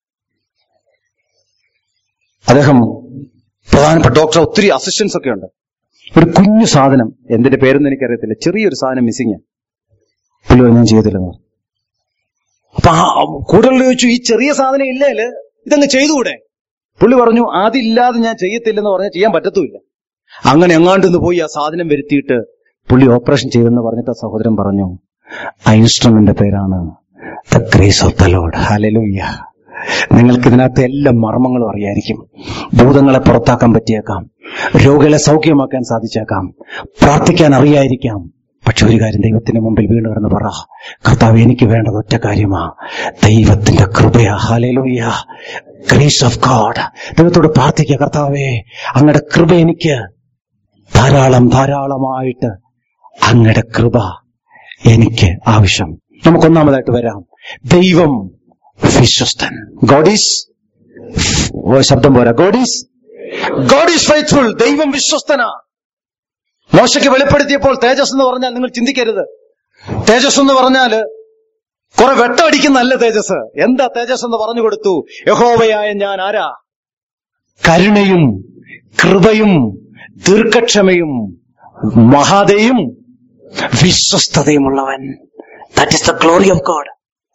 അദ്ദേഹം പ്രധാനപ്പെട്ട ഡോക്ടർ ഒത്തിരി അസിസ്റ്റൻസ് ഒക്കെ ഉണ്ട് ഒരു കുഞ്ഞു സാധനം എന്തിന്റെ പേരൊന്നും എനിക്കറിയത്തില്ല ചെറിയൊരു സാധനം മിസ്സിങ് പുള്ളി പറഞ്ഞു, ഞാൻ ചെയ്തില്ലെന്ന് പറഞ്ഞു. അപ്പൊ ആ കൂടുതൽ ചോദിച്ചു ഈ ചെറിയ സാധനം ഇല്ലേല് ഇതങ്ങ് ചെയ്തുകൂടെ പുള്ളി പറഞ്ഞു അതില്ലാതെ ഞാൻ ചെയ്യത്തില്ലെന്ന് പറഞ്ഞാൽ ചെയ്യാൻ പറ്റത്തുമില്ല അങ്ങനെ എങ്ങാണ്ടൊന്ന് പോയി ആ സാധനം വരുത്തിയിട്ട് പുള്ളി ഓപ്പറേഷൻ ചെയ്തെന്ന് പറഞ്ഞിട്ട് ആ സഹോദരൻ പറഞ്ഞു ആ ഇൻസ്ട്രുമെന്റ് പേരാണ് the grace of the lord hallelujah നിങ്ങൾക്ക് ഇതിനകത്ത് എല്ലാ മർമ്മങ്ങളും അറിയായിരിക്കും ഭൂതങ്ങളെ പുറത്താക്കാൻ പറ്റിയേക്കാം രോഗികളെ സൗഖ്യമാക്കാൻ സാധിച്ചേക്കാം പ്രാർത്ഥിക്കാൻ അറിയായിരിക്കാം പക്ഷെ ഒരു കാര്യം ദൈവത്തിന്റെ മുമ്പിൽ വീണ് കിടന്ന് പറ കർത്താവ് എനിക്ക് വേണ്ടത് ഒറ്റ കാര്യമാ ദൈവത്തിന്റെ കൃപയാ ഹാലേലൂയ ഗ്രേസ് ഓഫ് ഗാഡ് ദൈവത്തോട് പ്രാർത്ഥിക്കുക കർത്താവേ അങ്ങയുടെ കൃപ എനിക്ക് ധാരാളം ധാരാളമായിട്ട് അങ്ങയുടെ കൃപ എനിക്ക് ആവശ്യം നമുക്കൊന്നാമതായിട്ട് വരാം ദൈവം വിശ്വസ്തൻ ഗോഡ് ഈസ് ശബ്ദം പോരാ God is God is faithful ദൈവം വിശ്വസ്തനാ മോശയ്ക്ക് വെളിപ്പെടുത്തിയപ്പോൾ തേജസ് എന്ന് പറഞ്ഞാൽ നിങ്ങൾ ചിന്തിക്കരുത് തേജസ് എന്ന് പറഞ്ഞാല് കുറെ വെട്ടമടിക്കുന്നല്ല തേജസ് എന്താ തേജസ് എന്ന് പറഞ്ഞു കൊടുത്തു യഹോവയായ ഞാൻ ആരാ കരുണയും കൃപയും ദീർഘക്ഷമയും മഹാദയും വിശ്വസ്തതയുമുള്ളവൻ that is the glory of God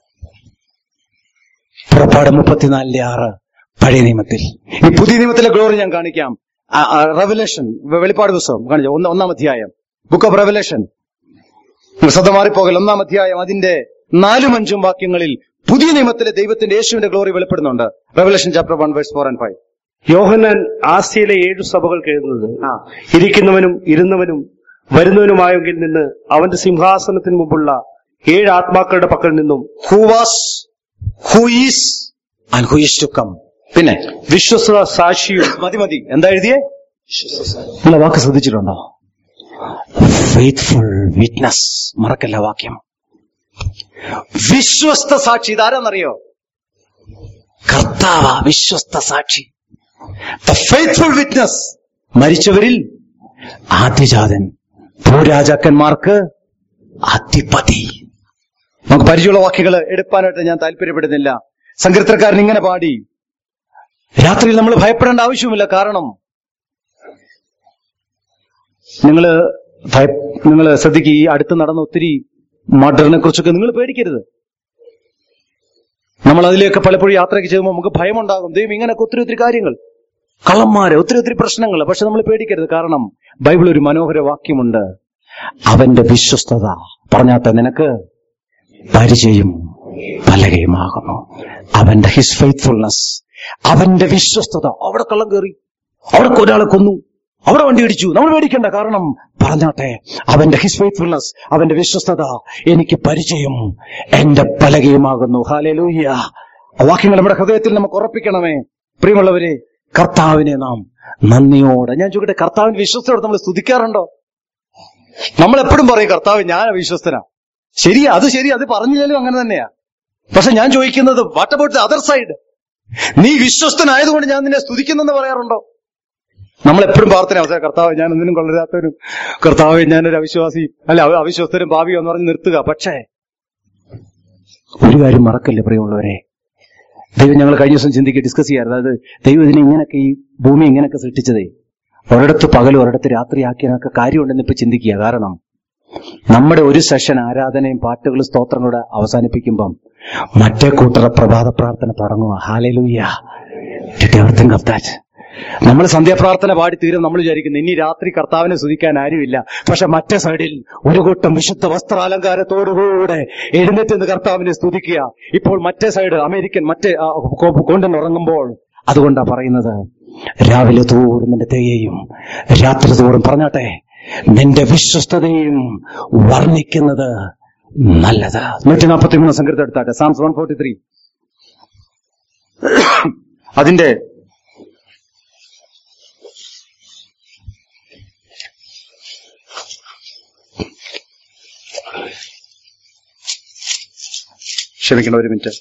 പുറപ്പാട് മുപ്പത്തിനാലിലെ ആറ് പഴയ നിയമത്തിൽ ഈ പുതിയ നിയമത്തിലെ ഗ്ലോറി ഞാൻ കാണിക്കാം റെവലേഷൻ വെളിപ്പാട് പുസ്തകം കാണിച്ചു ഒന്ന് ഒന്നാം അധ്യായം ബുക്ക് ഓഫ് റെവലേഷൻ ശ്രദ്ധ മാറിപ്പോകൽ ഒന്നാം അധ്യായം അതിന്റെ നാലും അഞ്ചും വാക്യങ്ങളിൽ പുതിയ നിയമത്തിലെ ദൈവത്തിന്റെ യേശുവിന്റെ ഗ്ലോറി വെളിപ്പെടുന്നുണ്ട് revelation chapter one verse four and five യോഹന്നാൻ ആസ്യയിലെ ഏഴു സഭകൾക്ക് എഴുതുന്നത് ആ. ഇരിക്കുന്നവനും ഇരുന്നവനും വരുന്നവനുമായെങ്കിൽ നിന്ന് അവന്റെ സിംഹാസനത്തിന് മുമ്പുള്ള ഏഴ് ആത്മാക്കളുടെ പക്കൽ നിന്നും who was who is and who is to come പിന്നെ വിശ്വസ സാക്ഷിയും മതി മതി എന്താ എഴുതിയേ നിങ്ങൾ വാക്ക് ശ്രദ്ധിച്ചിട്ടുണ്ടോ ഫെയ്ത്ത്ഫുൾ വിറ്റ്നസ് മറക്കല്ല വാക്യം വിശ്വസ്ത സാക്ഷി ഇതാരാന്നറിയോ കർത്താവ വിശ്വസ്ത സാക്ഷി ദ ഫെയ്ത്ത്ഫുൾ വിറ്റ്നസ് മരിച്ചവരിൽ ആദ്യജാതൻ ഭൂരാജാക്കന്മാർക്ക് അധിപതി നമുക്ക് പരിചയമുള്ള വാക്കുകൾ എടുപ്പാനായിട്ട് ഞാൻ താല്പര്യപ്പെടുന്നില്ല സങ്കീർത്തനക്കാരൻ ഇങ്ങനെ പാടി രാത്രിയിൽ നമ്മൾ ഭയപ്പെടേണ്ട ആവശ്യമില്ല കാരണം നിങ്ങൾ നിങ്ങൾ ശ്രദ്ധിക്കുക ഈ അടുത്ത് നടന്ന ഒത്തിരി മർഡറിനെ കുറിച്ചൊക്കെ നിങ്ങൾ പേടിക്കരുത് നമ്മൾ അതിലേക്ക് പലപ്പോഴും യാത്രയ്ക്ക് ചെയ്യുമ്പോൾ നമുക്ക് ഭയമുണ്ടാകും ദൈവം ഇങ്ങനെയൊക്കെ ഒത്തിരി ഒത്തിരി കാര്യങ്ങൾ കള്ളന്മാര് ഒത്തിരി ഒത്തിരി പ്രശ്നങ്ങൾ പക്ഷെ നമ്മൾ പേടിക്കരുത് കാരണം ബൈബിൾ ഒരു മനോഹര വാക്യമുണ്ട് അവന്റെ വിശ്വസ്തത പറഞ്ഞാട്ടെ നിനക്ക് പരിചയം പലകയുമാകുന്നു അവന്റെ ഹിസ് ഫെയ്ത്ത്ഫുൾനെസ് അവന്റെ വിശ്വസ്തത അവിടെ കള്ളം കയറി അവിടെ ഒരാളെ കൊന്നു അവിടെ വണ്ടി ഇടിച്ചു നമ്മൾ പേടിക്കണ്ട കാരണം പറഞ്ഞാട്ടെ അവന്റെ ഹിസ് ഫെയ്ത്ത്ഫുൾനെസ് അവന്റെ വിശ്വസ്തത എനിക്ക് പരിചയം എന്റെ പലകയുമാകുന്നു ഹാലലൂയ്യ ആ വാക്യങ്ങൾ നമ്മുടെ ഹൃദയത്തിൽ നമുക്ക് ഉറപ്പിക്കണമേ പ്രിയമുള്ളവരെ കർത്താവിനെ നാം നന്ദിയോടെ ഞാൻ ചോദിക്കട്ടെ കർത്താവിന്റെ വിശ്വസ്തയോടെ നമ്മൾ സ്തുതിക്കാറുണ്ടോ നമ്മൾ എപ്പോഴും പറയും കർത്താവ് ഞാൻ വിശ്വസ്തനാ ശരിയാ അത് ശരി അത് പറഞ്ഞില്ലെങ്കിലും അങ്ങനെ തന്നെയാ പക്ഷെ ഞാൻ ചോദിക്കുന്നത് what about the other side നീ വിശ്വസ്തനായതുകൊണ്ട് ഞാൻ നിന്നെ സ്തുതിക്കുന്നെന്ന് പറയാറുണ്ടോ നമ്മൾ എപ്പോഴും പ്രാർത്ഥന അവസരം കർത്താവ് ഞാൻ ഒന്നിനും കൊള്ളരാത്തവനും കർത്താവ് ഞാനൊരു അവിശ്വാസി അല്ല അവ- അവിശ്വസ്തനും ഭാവിയോ എന്ന് പറഞ്ഞ് നിർത്തുക പക്ഷേ ഒരു കാര്യം മറക്കല്ലേ പ്രിയമുള്ളവരെ ദൈവം ഞങ്ങൾ കഴിഞ്ഞ ദിവസം ചിന്തിക്കുക ഡിസ്കസ് ചെയ്യാറ് അതായത് ദൈവം ഇതിനെ ഇങ്ങനെയൊക്കെ ഈ ഭൂമി ഇങ്ങനെയൊക്കെ സൃഷ്ടിച്ചതേ ഒരിടത്ത് പകലും ഒരിടത്ത് രാത്രിയാക്കിയതിനൊക്കെ കാര്യമുണ്ടെന്ന് ഇപ്പൊ ചിന്തിക്കുക കാരണം നമ്മുടെ ഒരു സെഷൻ ആരാധനയും പാട്ടുകളും സ്തോത്രങ്ങളുടെ അവസാനിപ്പിക്കുമ്പം മറ്റേ കൂട്ടറ പ്രഭാത പ്രാർത്ഥന തുടങ്ങുക ഹാലലൂയ തിങ്ക് ഓഫ് ദാറ്റ് നമ്മൾ സന്ധ്യാപ്രാർത്ഥന പാടി തീരും നമ്മൾ വിചാരിക്കുന്നു ഇനി രാത്രി കർത്താവിനെ സ്തുതിക്കാൻ ആരുമില്ല പക്ഷെ മറ്റേ സൈഡിൽ ഒരു കൂട്ടം വിശുദ്ധ വസ്ത്രാലങ്കാരത്തോടുകൂടെ എഴുന്നേറ്റ് നിന്ന് കർത്താവിനെ സ്തുതിക്കുക ഇപ്പോൾ മറ്റേ സൈഡ് അമേരിക്കൻ മറ്റേ കൊണ്ടുവന്ന് ഉറങ്ങുമ്പോൾ അതുകൊണ്ടാ പറയുന്നത് രാവിലെ തോറും നിന്റെ തേയെയും രാത്രി തോറും പറഞ്ഞാട്ടെ നിന്റെ വിശ്വസ്തതയും വർണ്ണിക്കുന്നത് നല്ലത് നൂറ്റി നാൽപ്പത്തി മൂന്ന് സംഘത്തെ എടുത്താട്ടെ സാംസ് വൺ ഫോർട്ടി ത്രീ അതിന്റെ ക്ഷമിക്കണം ഒരു മിനിറ്റ്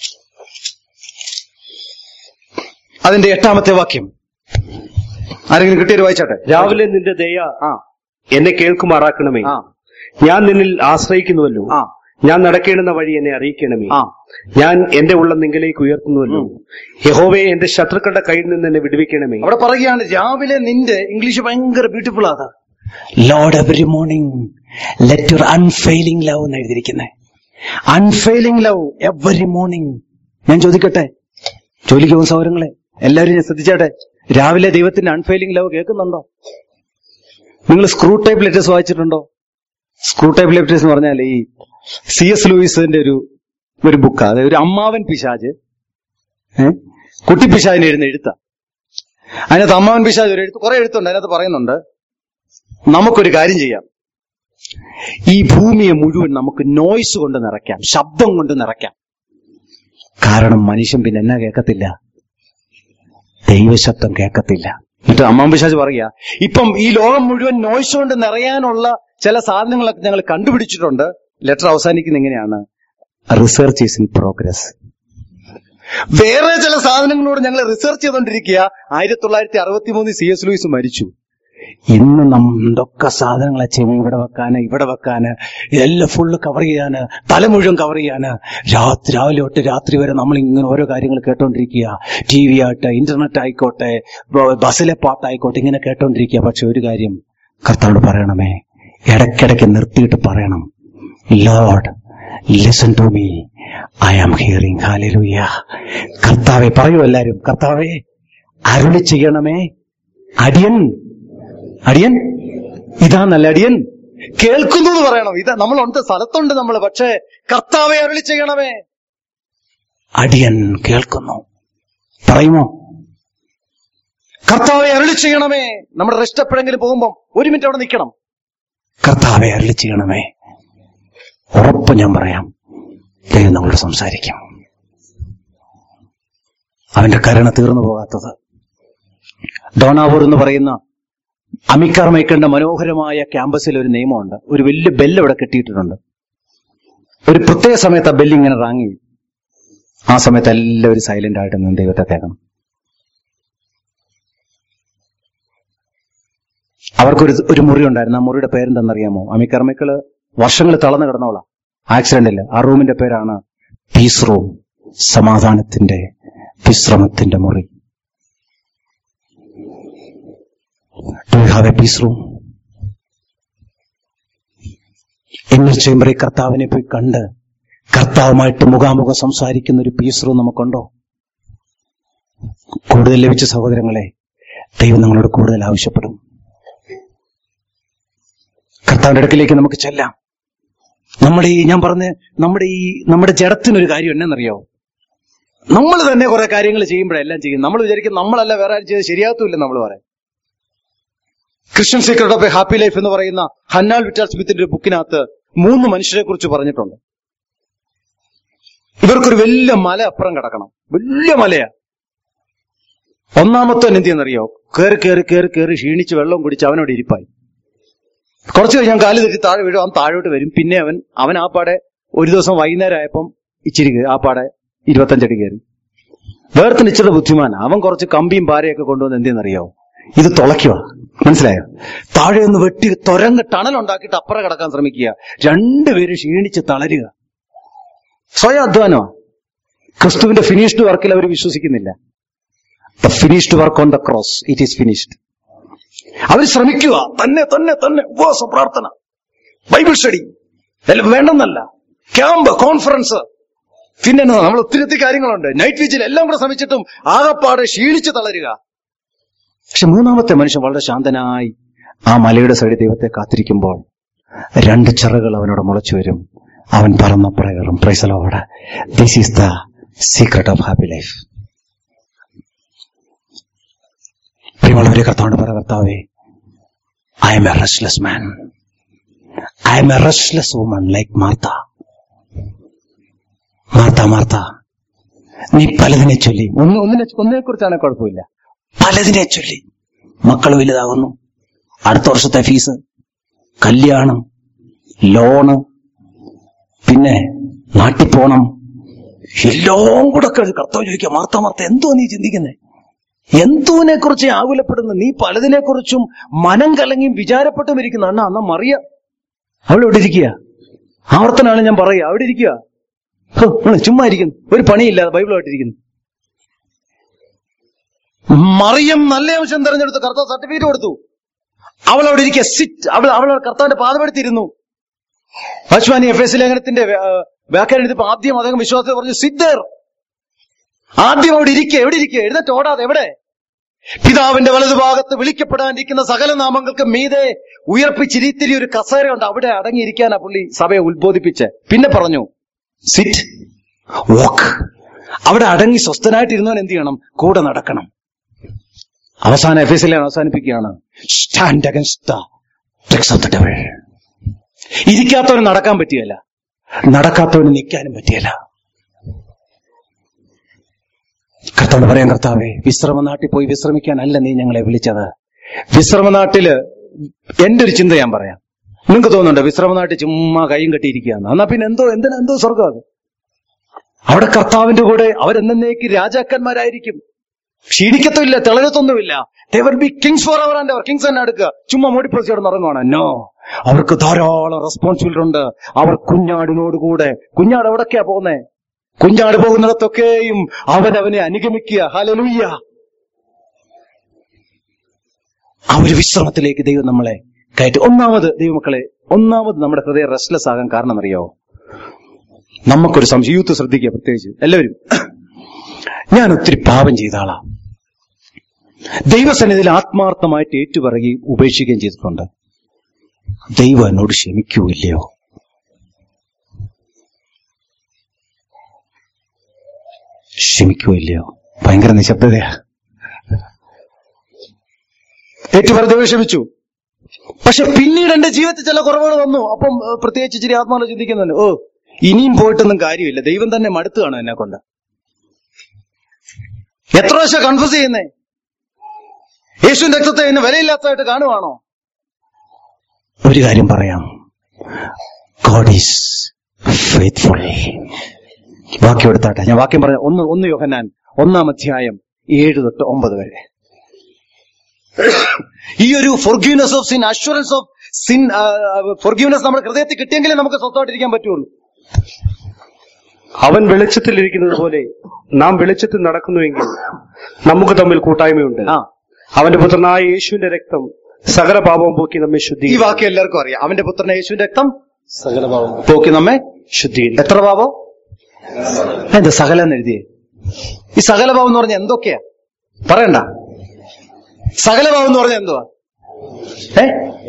അതിന്റെ എട്ടാമത്തെ വാക്യം ആരെങ്കിലും കിട്ടിയൊരു വായിച്ചാട്ടെ രാവിലെ നിന്റെ ദയ ആ എന്നെ കേൾക്കുമാറാക്കണമേ ആ ഞാൻ നിന്നിൽ ആശ്രയിക്കുന്നുവല്ലോ ആ ഞാൻ നടക്കേണ്ടുന്ന വഴി എന്നെ അറിയിക്കണമേ ആ ഞാൻ എന്റെ ഉള്ളം നിങ്കിലേക്ക് ഉയർത്തുന്നുവല്ലോ യഹോവയെ എന്റെ ശത്രുക്കളുടെ കയ്യിൽ നിന്ന് എന്നെ വിടുവിക്കണമേ അവിടെ പറയുകയാണ് രാവിലെ നിന്റെ ഇംഗ്ലീഷ് ഭയങ്കര ബ്യൂട്ടിഫുൾ ആണ് lord every morning let your unfailing love എന്ന് എഴുതിയിരിക്കുന്നത് അൺഫെയിലിംഗ് ലവ് എവറി മോർണിംഗ് ഞാൻ ചോദിക്കട്ടെ ജോലിക്ക് പോകുന്ന സൗരങ്ങളെ എല്ലാവരും ഞാൻ ശ്രദ്ധിച്ചാട്ടെ രാവിലെ ദൈവത്തിന്റെ അൺഫെയിലിംഗ് ലവ് കേൾക്കുന്നുണ്ടോ നിങ്ങൾ സ്ക്രൂ ടൈപ്പ് ലെറ്റേഴ്സ് വായിച്ചിട്ടുണ്ടോ സ്ക്രൂ ടൈപ്പ് ലെറ്റേഴ്സ് എന്ന് പറഞ്ഞാൽ ഈ സി എസ് ലൂയിസിന്റെ ഒരു ഒരു ബുക്കാ അതായത് ഒരു അമ്മാവൻ പിശാജ് ഏ കുട്ടിപ്പിശാചിന് എഴുന്ന എഴുത്ത അതിനകത്ത് അമ്മാവൻ പിശാജ് ഒരു എഴുത്ത് കുറെ എഴുത്തുണ്ട് അതിനകത്ത് പറയുന്നുണ്ട് നമുക്കൊരു കാര്യം ചെയ്യാം ഈ ഭൂമിയെ മുഴുവൻ നമുക്ക് നോയ്സ് കൊണ്ട് നിറയ്ക്കാം ശബ്ദം കൊണ്ട് നിറയ്ക്കാം കാരണം മനുഷ്യൻ പിന്നെ എന്നാ കേൾക്കത്തില്ല ദൈവശബ്ദം കേൾക്കത്തില്ല എന്നിട്ട് അമ്മാൻ പിശാജ് പറയുക ഇപ്പം ഈ ലോകം മുഴുവൻ നോയ്സ് കൊണ്ട് നിറയാനുള്ള ചില സാധനങ്ങളൊക്കെ ഞങ്ങൾ കണ്ടുപിടിച്ചിട്ടുണ്ട് ലെറ്റർ അവസാനിക്കുന്ന എങ്ങനെയാണ് റിസർച്ച് ഈസ് ഇൻ പ്രോഗ്രസ് വേറെ ചില സാധനങ്ങളോട് ഞങ്ങൾ റിസർച്ച് ചെയ്തുകൊണ്ടിരിക്കുക ആയിരത്തി തൊള്ളായിരത്തി അറുപത്തി മൂന്ന് സി എസ് ലൂയിസ് മരിച്ചു ഇന്ന് എന്തൊക്കെ സാധനങ്ങളെ ചെവി ഇവിടെ വെക്കാന് ഇവിടെ വെക്കാന് എല്ലാം ഫുള്ള് കവർ ചെയ്യാന് തല മുഴുവൻ കവർ ചെയ്യാന് രാത്രി രാവിലെ തൊട്ട് രാത്രി വരെ നമ്മൾ ഇങ്ങനെ ഓരോ കാര്യങ്ങൾ കേട്ടോണ്ടിരിക്കുക ടി വി ആയിട്ട് ഇന്റർനെറ്റ് ആയിക്കോട്ടെ ബ- ബസ്സിലെ പാട്ടായിക്കോട്ടെ ഇങ്ങനെ കേട്ടോണ്ടിരിക്കുക പക്ഷെ ഒരു കാര്യം കർത്താവോട് പറയണമേ ഇടയ്ക്കിടയ്ക്ക് നിർത്തിയിട്ട് പറയണം lord listen to me I am hearing hallelujah കർത്താവെ പറയൂ എല്ലാരും കർത്താവെ അരുളി ചെയ്യണമേ അടിയൻ അടിയൻ ഇതാ നല്ല അടിയൻ കേൾക്കുന്നു എന്ന് പറയണം ഇതാ നമ്മളുണ്ട് സ്ഥലത്തുണ്ട് നമ്മൾ പക്ഷേ കർത്താവെ അരുളി ചെയ്യണമേ അടിയൻ കേൾക്കുന്നു പറയുമോ കർത്താവെ അരുളി ചെയ്യണമേ നമ്മുടെ റെസ്റ്റ് എപ്പോഴെങ്കിലും പോകുമ്പോൾ ഒരു മിനിറ്റ് അവിടെ നിൽക്കണം കർത്താവെ അരുളി ചെയ്യണമേ ഉറപ്പ് ഞാൻ പറയാം ദൈവം നമ്മളോട് സംസാരിക്കും അവന്റെ കരുണ തീർന്നു പോകാത്തത് ഡോണാവൂർ എന്ന് പറയുന്ന അമിക്കാർ മൈക്കറിന്റെ മനോഹരമായ ക്യാമ്പസിൽ ഒരു നിയമമുണ്ട് ഒരു വലിയ ബെല്ല് ഇവിടെ കെട്ടിയിട്ടിട്ടുണ്ട് ഒരു പ്രത്യേക സമയത്ത് ആ ബെല്ല് ഇങ്ങനെ റാങ്ങി ആ സമയത്ത് എല്ലാവരും സൈലന്റ് ആയിട്ട് നിന്ന് ദൈവത്തെ കേൾക്കണം അവർക്കൊരു ഒരു മുറി ഉണ്ടായിരുന്നു ആ മുറിയുടെ പേരെന്തെന്നറിയാമോ അമിക്കാർ മൈക്കിള് വർഷങ്ങൾ തളർന്നു കിടന്നോളാം ആക്സിഡന്റിൽ ആ റൂമിന്റെ പേരാണ് പീസ് റൂം സമാധാനത്തിന്റെ വിശ്രമത്തിന്റെ മുറി do you have a peace room inner ചേംബറിൽ കർത്താവിനെ പോയി കണ്ട് കർത്താവുമായിട്ട് മുഖാമുഖം സംസാരിക്കുന്ന ഒരു പീസ് റൂം നമുക്കുണ്ടോ കൂടുതൽ ലഭിച്ച സഹോദരങ്ങളെ ദൈവം നിങ്ങളോട് കൂടുതൽ ആവശ്യപ്പെടും കർത്താവിന്റെ അടുക്കിലേക്ക് നമുക്ക് ചെല്ലാം നമ്മുടെ ഈ ഞാൻ പറഞ്ഞ നമ്മുടെ ഈ നമ്മുടെ ജഡത്തിനൊരു കാര്യം എന്നറിയോ നമ്മൾ തന്നെ കുറെ കാര്യങ്ങൾ ചെയ്യുമ്പോഴെല്ലാം ചെയ്യും നമ്മൾ വിചാരിക്കും നമ്മളല്ല വേറെ ആരും ചെയ്ത് ശരിയാകത്തുമില്ല നമ്മൾ പറയാം Christian secret of a happy life എന്ന് പറയുന്ന ഹന്നാൽ വിറ്റാൽ സ്മിത്തിന്റെ ഒരു ബുക്കിനകത്ത് മൂന്ന് മനുഷ്യരെ കുറിച്ച് പറഞ്ഞിട്ടുണ്ട് ഇവർക്കൊരു വലിയ മല അപ്പുറം കിടക്കണം വലിയ മലയാ ഒന്നാമത്തെ എന്ത് ചെയ്യുന്നറിയോ കയറി കയറി കയറി കയറി ക്ഷീണിച്ച് വെള്ളം കുടിച്ച് അവനോട് ഇരിപ്പായി കുറച്ച് കഴിഞ്ഞ് ഞാൻ കാല് തെറ്റി താഴെ വീഴും അവൻ താഴോട്ട് വരും പിന്നെ അവൻ അവൻ ആ പാടെ ഒരു ദിവസം വൈകുന്നേരം ആയപ്പം ഇച്ചിരി കേ- ആ പാടെ ഇരുപത്തഞ്ചടി കയറി വേർത്തിന് ഇച്ചിരി ബുദ്ധിമാൻ അവൻ കുറച്ച് കമ്പിയും പാരയൊക്കെ കൊണ്ടുവന്ന് എന്തെന്നറിയോ ഇത് തുളയ്ക്കുക മനസ്സിലായോ താഴെ ഒന്ന് വെട്ടി തുരങ്ങ് ടണലുണ്ടാക്കിയിട്ട് അപ്പുറം കിടക്കാൻ ശ്രമിക്കുക രണ്ടുപേരും ക്ഷീണിച്ച് തളരുക സ്വയം അധ്വാനമാ ക്രിസ്തുവിന്റെ ഫിനിഷ്ഡ് വർക്കിൽ അവർ വിശ്വസിക്കുന്നില്ല the finished work on the cross it is finished അവർ ശ്രമിക്കുക തന്നെ തന്നെ തന്നെ ഉപവാസ പ്രാർത്ഥന ബൈബിൾ സ്റ്റഡി എല്ലാം വേണ്ടെന്നല്ല ക്യാമ്പ് കോൺഫറൻസ് പിന്നെ എന്നതാ, നമ്മൾ ഒത്തിരി ഒത്തിരി കാര്യങ്ങളുണ്ട് നൈറ്റ് വിജിൽ എല്ലാം കൂടെ ശ്രമിച്ചിട്ടും ആകപ്പാടെ ക്ഷീണിച്ച് തളരുക പക്ഷെ മൂന്നാമത്തെ മനുഷ്യൻ വളരെ ശാന്തനായി ആ മലയുടെ സൈഡിൽ ദൈവത്തെ കാത്തിരിക്കുമ്പോൾ രണ്ട് ചിറകൾ അവനോട് മുളച്ചു വരും അവൻ പറന്ന പ്രയറും പ്രൈസലോട് this is the secret of happy life പ്രിയമുള്ളവരെ കർത്താവിന്റെ പറ കർത്താവേ I am a restless man I am a restless woman like Martha Martha Martha നീ പലതിനെ ചൊല്ലി ഒന്ന് ഒന്നിനെ ഒന്നിനെ കുറിച്ചാണ് കുഴപ്പമില്ല പലതിനെ ചൊല്ലി മക്കൾ വലുതാകുന്നു അടുത്ത വർഷത്തെ ഫീസ് കല്യാണം ലോണ് പിന്നെ നാട്ടിൽ പോണം എല്ലാം കൂടെ ഒക്കെ കർത്താവ് ചോദിക്കുക മാർത്ത മാർത്ത എന്തോ നീ ചിന്തിക്കുന്നേ എന്തോനെ കുറിച്ച് ആകുലപ്പെടുന്നു നീ പലതിനെ കുറിച്ചും മനം കലങ്ങിയും വിചാരപ്പെട്ടും ഇരിക്കുന്ന അണ്ണ അന്ന മറിയ അവൾ ഇവിടെ ഇരിക്കുക ആവർത്തനാണ് ഞാൻ പറയുക അവിടെ ഇരിക്കുക ഹോ, അവള് ചുമ്മാ ഇരിക്കുന്നു ഒരു പണിയില്ലാതെ ബൈബിളായിട്ടിരിക്കുന്നു മറിയം നല്ല അംശം തെരഞ്ഞെടുത്ത് കർത്താവ് സർട്ടിഫിക്കറ്റ് കൊടുത്തു അവൾ അവിടെ ഇരിക്കുക സിറ്റ് അവൾ അവൾ കർത്താവിന്റെ പാതമെടുത്തിരുന്നു അശ്വാനി എഫ് എസ് ലേഖനത്തിന്റെ വ്യാഖ്യാനം എഴുതിയപ്പോ ആദ്യം അദ്ദേഹം വിശ്വാസത്തെ പറഞ്ഞു സിദ്ധർ ആദ്യം അവിടെ ഇരിക്കുക എവിടെ ഇരിക്കുക എഴുന്നേറ്റ് ഓടാതെ എവിടെ പിതാവിന്റെ വലതുഭാഗത്ത് വിളിക്കപ്പെടാനിരിക്കുന്ന സകല നാമങ്ങൾക്ക് മീതെ ഉയർപ്പിച്ചിരിത്തിരി ഒരു കസേരയുണ്ട് അവിടെ അടങ്ങിയിരിക്കാനാ പുള്ളി സഭയെ ഉത്ബോധിപ്പിച്ച് പിന്നെ പറഞ്ഞു സിറ്റ് വാക്ക് അവിടെ അടങ്ങി സ്വസ്ഥനായിട്ടിരുന്നവൻ എന്ത് ചെയ്യണം കൂടെ നടക്കണം അവസാന എഫ് എസ് അവസാനിപ്പിക്കുകയാണ് stand against of the devil ഇരിക്കാത്തവന് നടക്കാൻ പറ്റിയല്ല നടക്കാത്തവന് നിൽക്കാനും പറ്റിയല്ല കർത്താവ് പറയാൻ കർത്താവേ വിശ്രമ നാട്ടിൽ പോയി വിശ്രമിക്കാനല്ല നീ ഞങ്ങളെ വിളിച്ചത് വിശ്രമ നാട്ടില് എന്റെ ഒരു ചിന്ത ഞാൻ പറയാം നിങ്ങൾക്ക് തോന്നുന്നുണ്ടോ വിശ്രമ നാട്ടിൽ ചുമ്മാ കൈയും കെട്ടിയിരിക്കുകയാണ് എന്നാ പിന്നെ എന്തോ എന്തിനാ എന്തോ സ്വർഗം അത് അവിടെ കർത്താവിന്റെ കൂടെ അവരെന്നേക്ക് രാജാക്കന്മാരായിരിക്കും ക്ഷീണിക്കത്തുമില്ല തിളരത്തൊന്നുമില്ല there be kings for ever and ever kings തന്നെ എടുക്കുക ചുമ്മാ മോടിപ്പൊളിച്ച് കിടന്ന് ഇറങ്ങുവാണ് നോ അവർക്ക് ധാരാളം റെസ്പോൺസിബിലിറ്റി ഉണ്ട് അവർ കുഞ്ഞാടിനോട് കൂടെ കുഞ്ഞാട് എവിടൊക്കെയാ പോകുന്നേ കുഞ്ഞാട് പോകുന്നിടത്തൊക്കെയും അവൻ അവനെ അനുഗമിക്കുക ഹലലൂയ്യ ആ ഒരു വിശ്രമത്തിലേക്ക് ദൈവം നമ്മളെ കയറ്റി ഒന്നാമത് ദൈവമക്കളെ ഒന്നാമത് നമ്മുടെ ഹൃദയം റെസ്റ്റ്ലെസ് ആകാൻ കാരണം അറിയോ നമുക്കൊരു സംശയം യൂത്ത് ശ്രദ്ധിക്കുക പ്രത്യേകിച്ച് എല്ലാവരും ഞാൻ ഒത്തിരി പാപം ചെയ്ത ആളാ ദൈവസന്നിധിയിൽ ആത്മാർത്ഥമായിട്ട് ഏറ്റുപറയുകയും ഉപേക്ഷിക്കുകയും ചെയ്തിട്ടുണ്ട് ദൈവം എന്നോട് ക്ഷമിക്കൂല്ലയോ ക്ഷമിക്കൂല്ലയോ ഭയങ്കര നിശബ്ദതയാ ഏറ്റുപറഞ്ഞ ദൈവം ക്ഷമിച്ചു പക്ഷെ പിന്നീട് എന്റെ ജീവിതത്തിൽ ചില കുറവുകൾ വന്നു അപ്പം ഏഹ്, പ്രത്യേകിച്ച് ഇച്ചിരി ആത്മാവ് ചിന്തിക്കുന്നുണ്ട് ഓ ഇനിയും പോയിട്ടൊന്നും കാര്യമില്ല ദൈവം തന്നെ മടുത്തു കാണും എന്നെ കൊണ്ട് എത്ര പ്രാവശ്യം കൺഫ്യൂസ് ചെയ്യുന്നേ യേശുവിന്റെ രക്തത്തെ ഇന്ന് വിലയില്ലാത്തതായിട്ട് കാണുവാണോ ഒരു കാര്യം പറയാം ഗോഡ് ഈസ് ഫെയ്ത്ത്ഫുൾ വാക്യം എടുത്താട്ടെ ഞാൻ വാക്യം പറഞ്ഞ ഒന്ന് ഒന്ന് യോഹന്നാൻ ഒന്നാം അധ്യായം ഏഴ് തൊട്ട് ഒമ്പത് വരെ ഈ ഒരു forgiveness of sin assurance of sin forgiveness നമ്മുടെ ഹൃദയത്തിൽ കിട്ടിയെങ്കിലേ നമുക്ക് സ്വന്തമായിട്ടിരിക്കാൻ പറ്റുള്ളൂ അവൻ വെളിച്ചത്തിലിരിക്കുന്നത് പോലെ നാം വെളിച്ചത്തിൽ നടക്കുന്നുവെങ്കിൽ നമുക്ക് തമ്മിൽ കൂട്ടായ്മയുണ്ട് ആ അവന്റെ പുത്രനായ യേശുവിന്റെ രക്തം സകല പാപവും പോക്കി നമ്മെ ഈ ശുദ്ധി വാക്യം എല്ലാവർക്കും അറിയാം അവന്റെ പുത്രനെ യേശുവിന്റെ രക്തം സകല പാപം പോക്കി നമ്മെ ശുദ്ധീകരിക്കും എത്ര പാപം എന്താ സകലം എന്ന് എഴുതിയേ ഈ സകല പാവം എന്ന് പറഞ്ഞ എന്തൊക്കെയാ പറയണ്ട സകല പാവം എന്ന് പറഞ്ഞ എന്തുവാ ഏ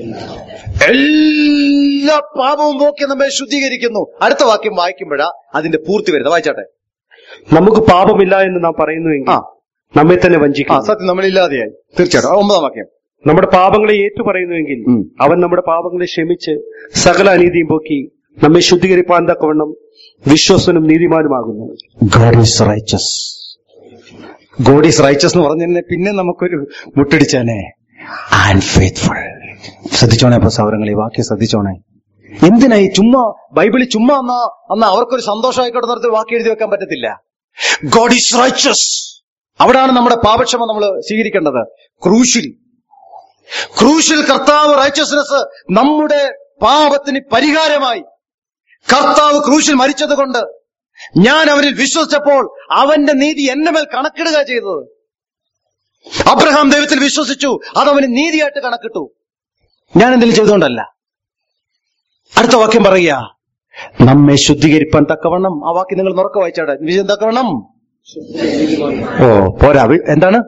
എല്ലാ പാപവും പോക്കി നമ്മെ ശുദ്ധീകരിക്കുന്നു അടുത്ത വാക്യം വായിക്കുമ്പോഴാ അതിന്റെ പൂർത്തി വരുന്നത് വായിച്ചാട്ടെ നമുക്ക് പാപമില്ല എന്ന് നാം പറയുന്നുവെങ്കിൽ ആ നമ്മെ തന്നെ ആ വഞ്ചിക്കും സത്യം നമ്മളില്ലാതെയായി തീർച്ചയായിട്ടും ആ, ഒമ്പതാം വാക്യം നമ്മുടെ പാപങ്ങളെ ഏറ്റു പറയുന്നുവെങ്കിൽ ഉം. അവൻ നമ്മുടെ പാപങ്ങളെ ക്ഷമിച്ച് സകല അനീതിയും പോക്കി നമ്മെ ശുദ്ധീകരിപ്പാൻ തക്കവണ്ണം വിശ്വസനും നീതിമാനുമാകുന്നു God is righteous God is righteous എന്ന് പറഞ്ഞതിനെ പിന്നെ നമുക്കൊരു മുട്ടടിച്ചാനേ ആൻഡ് ഫെയ്ത്ത്ഫുൾ ശ്രദ്ധിച്ചോണേ അപ്പൊ സൗരങ്ങൾ ഈ വാക്യം ശ്രദ്ധിച്ചോണേ എന്തിനായി ചുമ്മാ ബൈബിളിൽ ചുമ്മാ എന്നാ അന്ന് അവർക്കൊരു സന്തോഷമായിക്കോട്ടെ നിർത്തി വാക്യം എഴുതി വെക്കാൻ പറ്റത്തില്ല ഗോഡ് ഈസ് റൈച്ചസ് അവിടാണ് നമ്മുടെ പാപക്ഷമ നമ്മൾ സ്വീകരിക്കേണ്ടത് ക്രൂശിൽ ക്രൂശിൽ കർത്താവ് റൈച്ചസ്നെസ് നമ്മുടെ പാപത്തിന് പരിഹാരമായി കർത്താവ് ക്രൂശിൽ മരിച്ചത് കൊണ്ട് ഞാൻ അവനിൽ വിശ്വസിച്ചപ്പോൾ അവന്റെ നീതി എന്റെ മേൽ കണക്കിടുക ചെയ്തത് അബ്രഹാം ദൈവത്തിൽ വിശ്വസിച്ചു അതവന് നീതിയായിട്ട് കണക്കിട്ടു ഞാൻ എന്തെങ്കിലും ചെയ്തുകൊണ്ടല്ല അടുത്ത വാക്യം പറയുക നമ്മെ ശുദ്ധീകരിപ്പാൻ തക്കവണ്ണം ആ വാക്യം നിങ്ങൾ നുറക്ക വായിച്ചാടെ വിജയം തക്കവണ്ണം ഓ പോരാ വി- എന്താണ്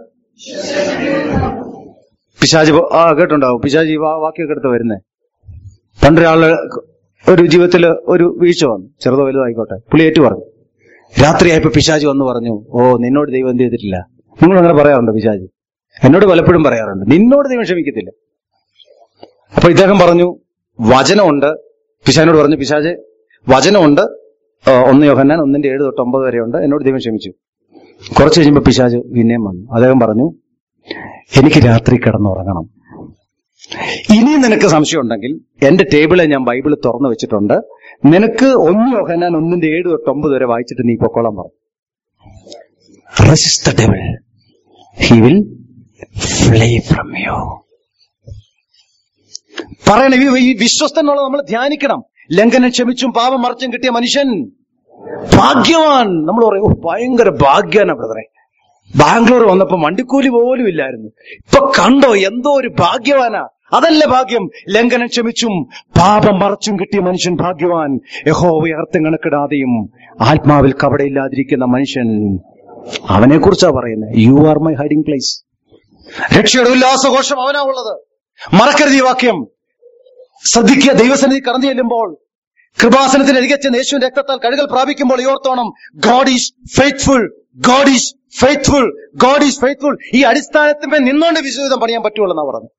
പിശാജ് പോ- ആ കേട്ടുണ്ടാവും പിശാജ് ഈ വാ- വാക്യമൊക്കെ എടുത്ത് വരുന്നേ പണ്ടൊരാള് ഒരു ജീവിതത്തിൽ ഒരു വീഴ്ച വന്നു ചെറുതോ വലുതോ ആയിക്കോട്ടെ പുള്ളി ഏറ്റു പറഞ്ഞു രാത്രിയായപ്പോ പിശാജ് വന്ന് പറഞ്ഞു ഓ നിന്നോട് ദൈവം എന്ത് ചെയ്തിട്ടില്ല നിങ്ങൾ അങ്ങനെ പറയാറുണ്ട് പിശാജ് എന്നോട് പലപ്പോഴും പറയാറുണ്ട് നിന്നോട് ദൈവം ക്ഷമിക്കത്തില്ല അപ്പൊ ഇദ്ദേഹം പറഞ്ഞു വചനമുണ്ട് പിശാനോട് പറഞ്ഞു പിശാജ് വചനമുണ്ട് ആ, ഒന്ന് യോഹന്നാൻ ഒന്നിന്റെ ഏഴ് തൊട്ട് ഒമ്പത് വരെ ഉണ്ട് എന്നോട് ദൈവം ക്ഷമിച്ചു കുറച്ച് കഴിയുമ്പോൾ പിശാജ് പിന്നെയും വന്നു അദ്ദേഹം പറഞ്ഞു എനിക്ക് രാത്രി കിടന്നുറങ്ങണം ഇനിയും നിനക്ക് സംശയം ഉണ്ടെങ്കിൽ എന്റെ ടേബിളെ ഞാൻ ബൈബിൾ തുറന്നു വെച്ചിട്ടുണ്ട് നിനക്ക് ഒന്ന് യോഹന്നാൻ ഒന്നിന്റെ ഏഴ് തൊട്ട് ഒമ്പത് വരെ വായിച്ചിട്ട് നീ പൊക്കോളാൻ പറഞ്ഞു resist the devil he will flee from you പറയണ ഈ- ഈ വിശ്വസ്തനുള്ള നമ്മൾ ധ്യാനിക്കണം ലംഘനം ക്ഷമിച്ചും പാപം മറിച്ചും കിട്ടിയ മനുഷ്യൻ ഭാഗ്യവാൻ നമ്മൾ പറയും "ഓ, ഭയങ്കര ഭാഗ്യാന ബ്രദറെ ബാംഗ്ലൂർ വന്നപ്പോ വണ്ടിക്കൂലി പോലും ഇല്ലായിരുന്നു ഇപ്പൊ കണ്ടോ എന്തോ ഒരു ഭാഗ്യവാനാ അതല്ല ഭാഗ്യം ലംഘനം ക്ഷമിച്ചും പാപം മറച്ചും കിട്ടിയ മനുഷ്യൻ ഭാഗ്യവാൻ യഹോവ അർത്ഥം കണക്കിടാതെയും ആത്മാവിൽ കവടയില്ലാതിരിക്കുന്ന മനുഷ്യൻ അവനെ കുറിച്ചാ പറയുന്നത് you are my hiding place രക്ഷയുടെ ഉല്ലാസഘോഷം അവനാ ഉള്ളത് മറക്കരുത് ഈ വാക്യം ശ്രദ്ധിക്കുക ദൈവസന്നിധി കടന്നു ചെല്ലുമ്പോൾ കൃപാസനത്തിന് അരികച്ച യേശുവിന്റെ രക്തത്താൽ കഴുകൽ പ്രാപിക്കുമ്പോൾ ഈ ഓർത്തോണം God is faithful God is faithful God is faithful ഈ അടിസ്ഥാനത്തിന്മേൽ നിന്നോണ്ട് വിശ്വസിതം പണിയാൻ പറ്റുള്ളൂ പറഞ്ഞു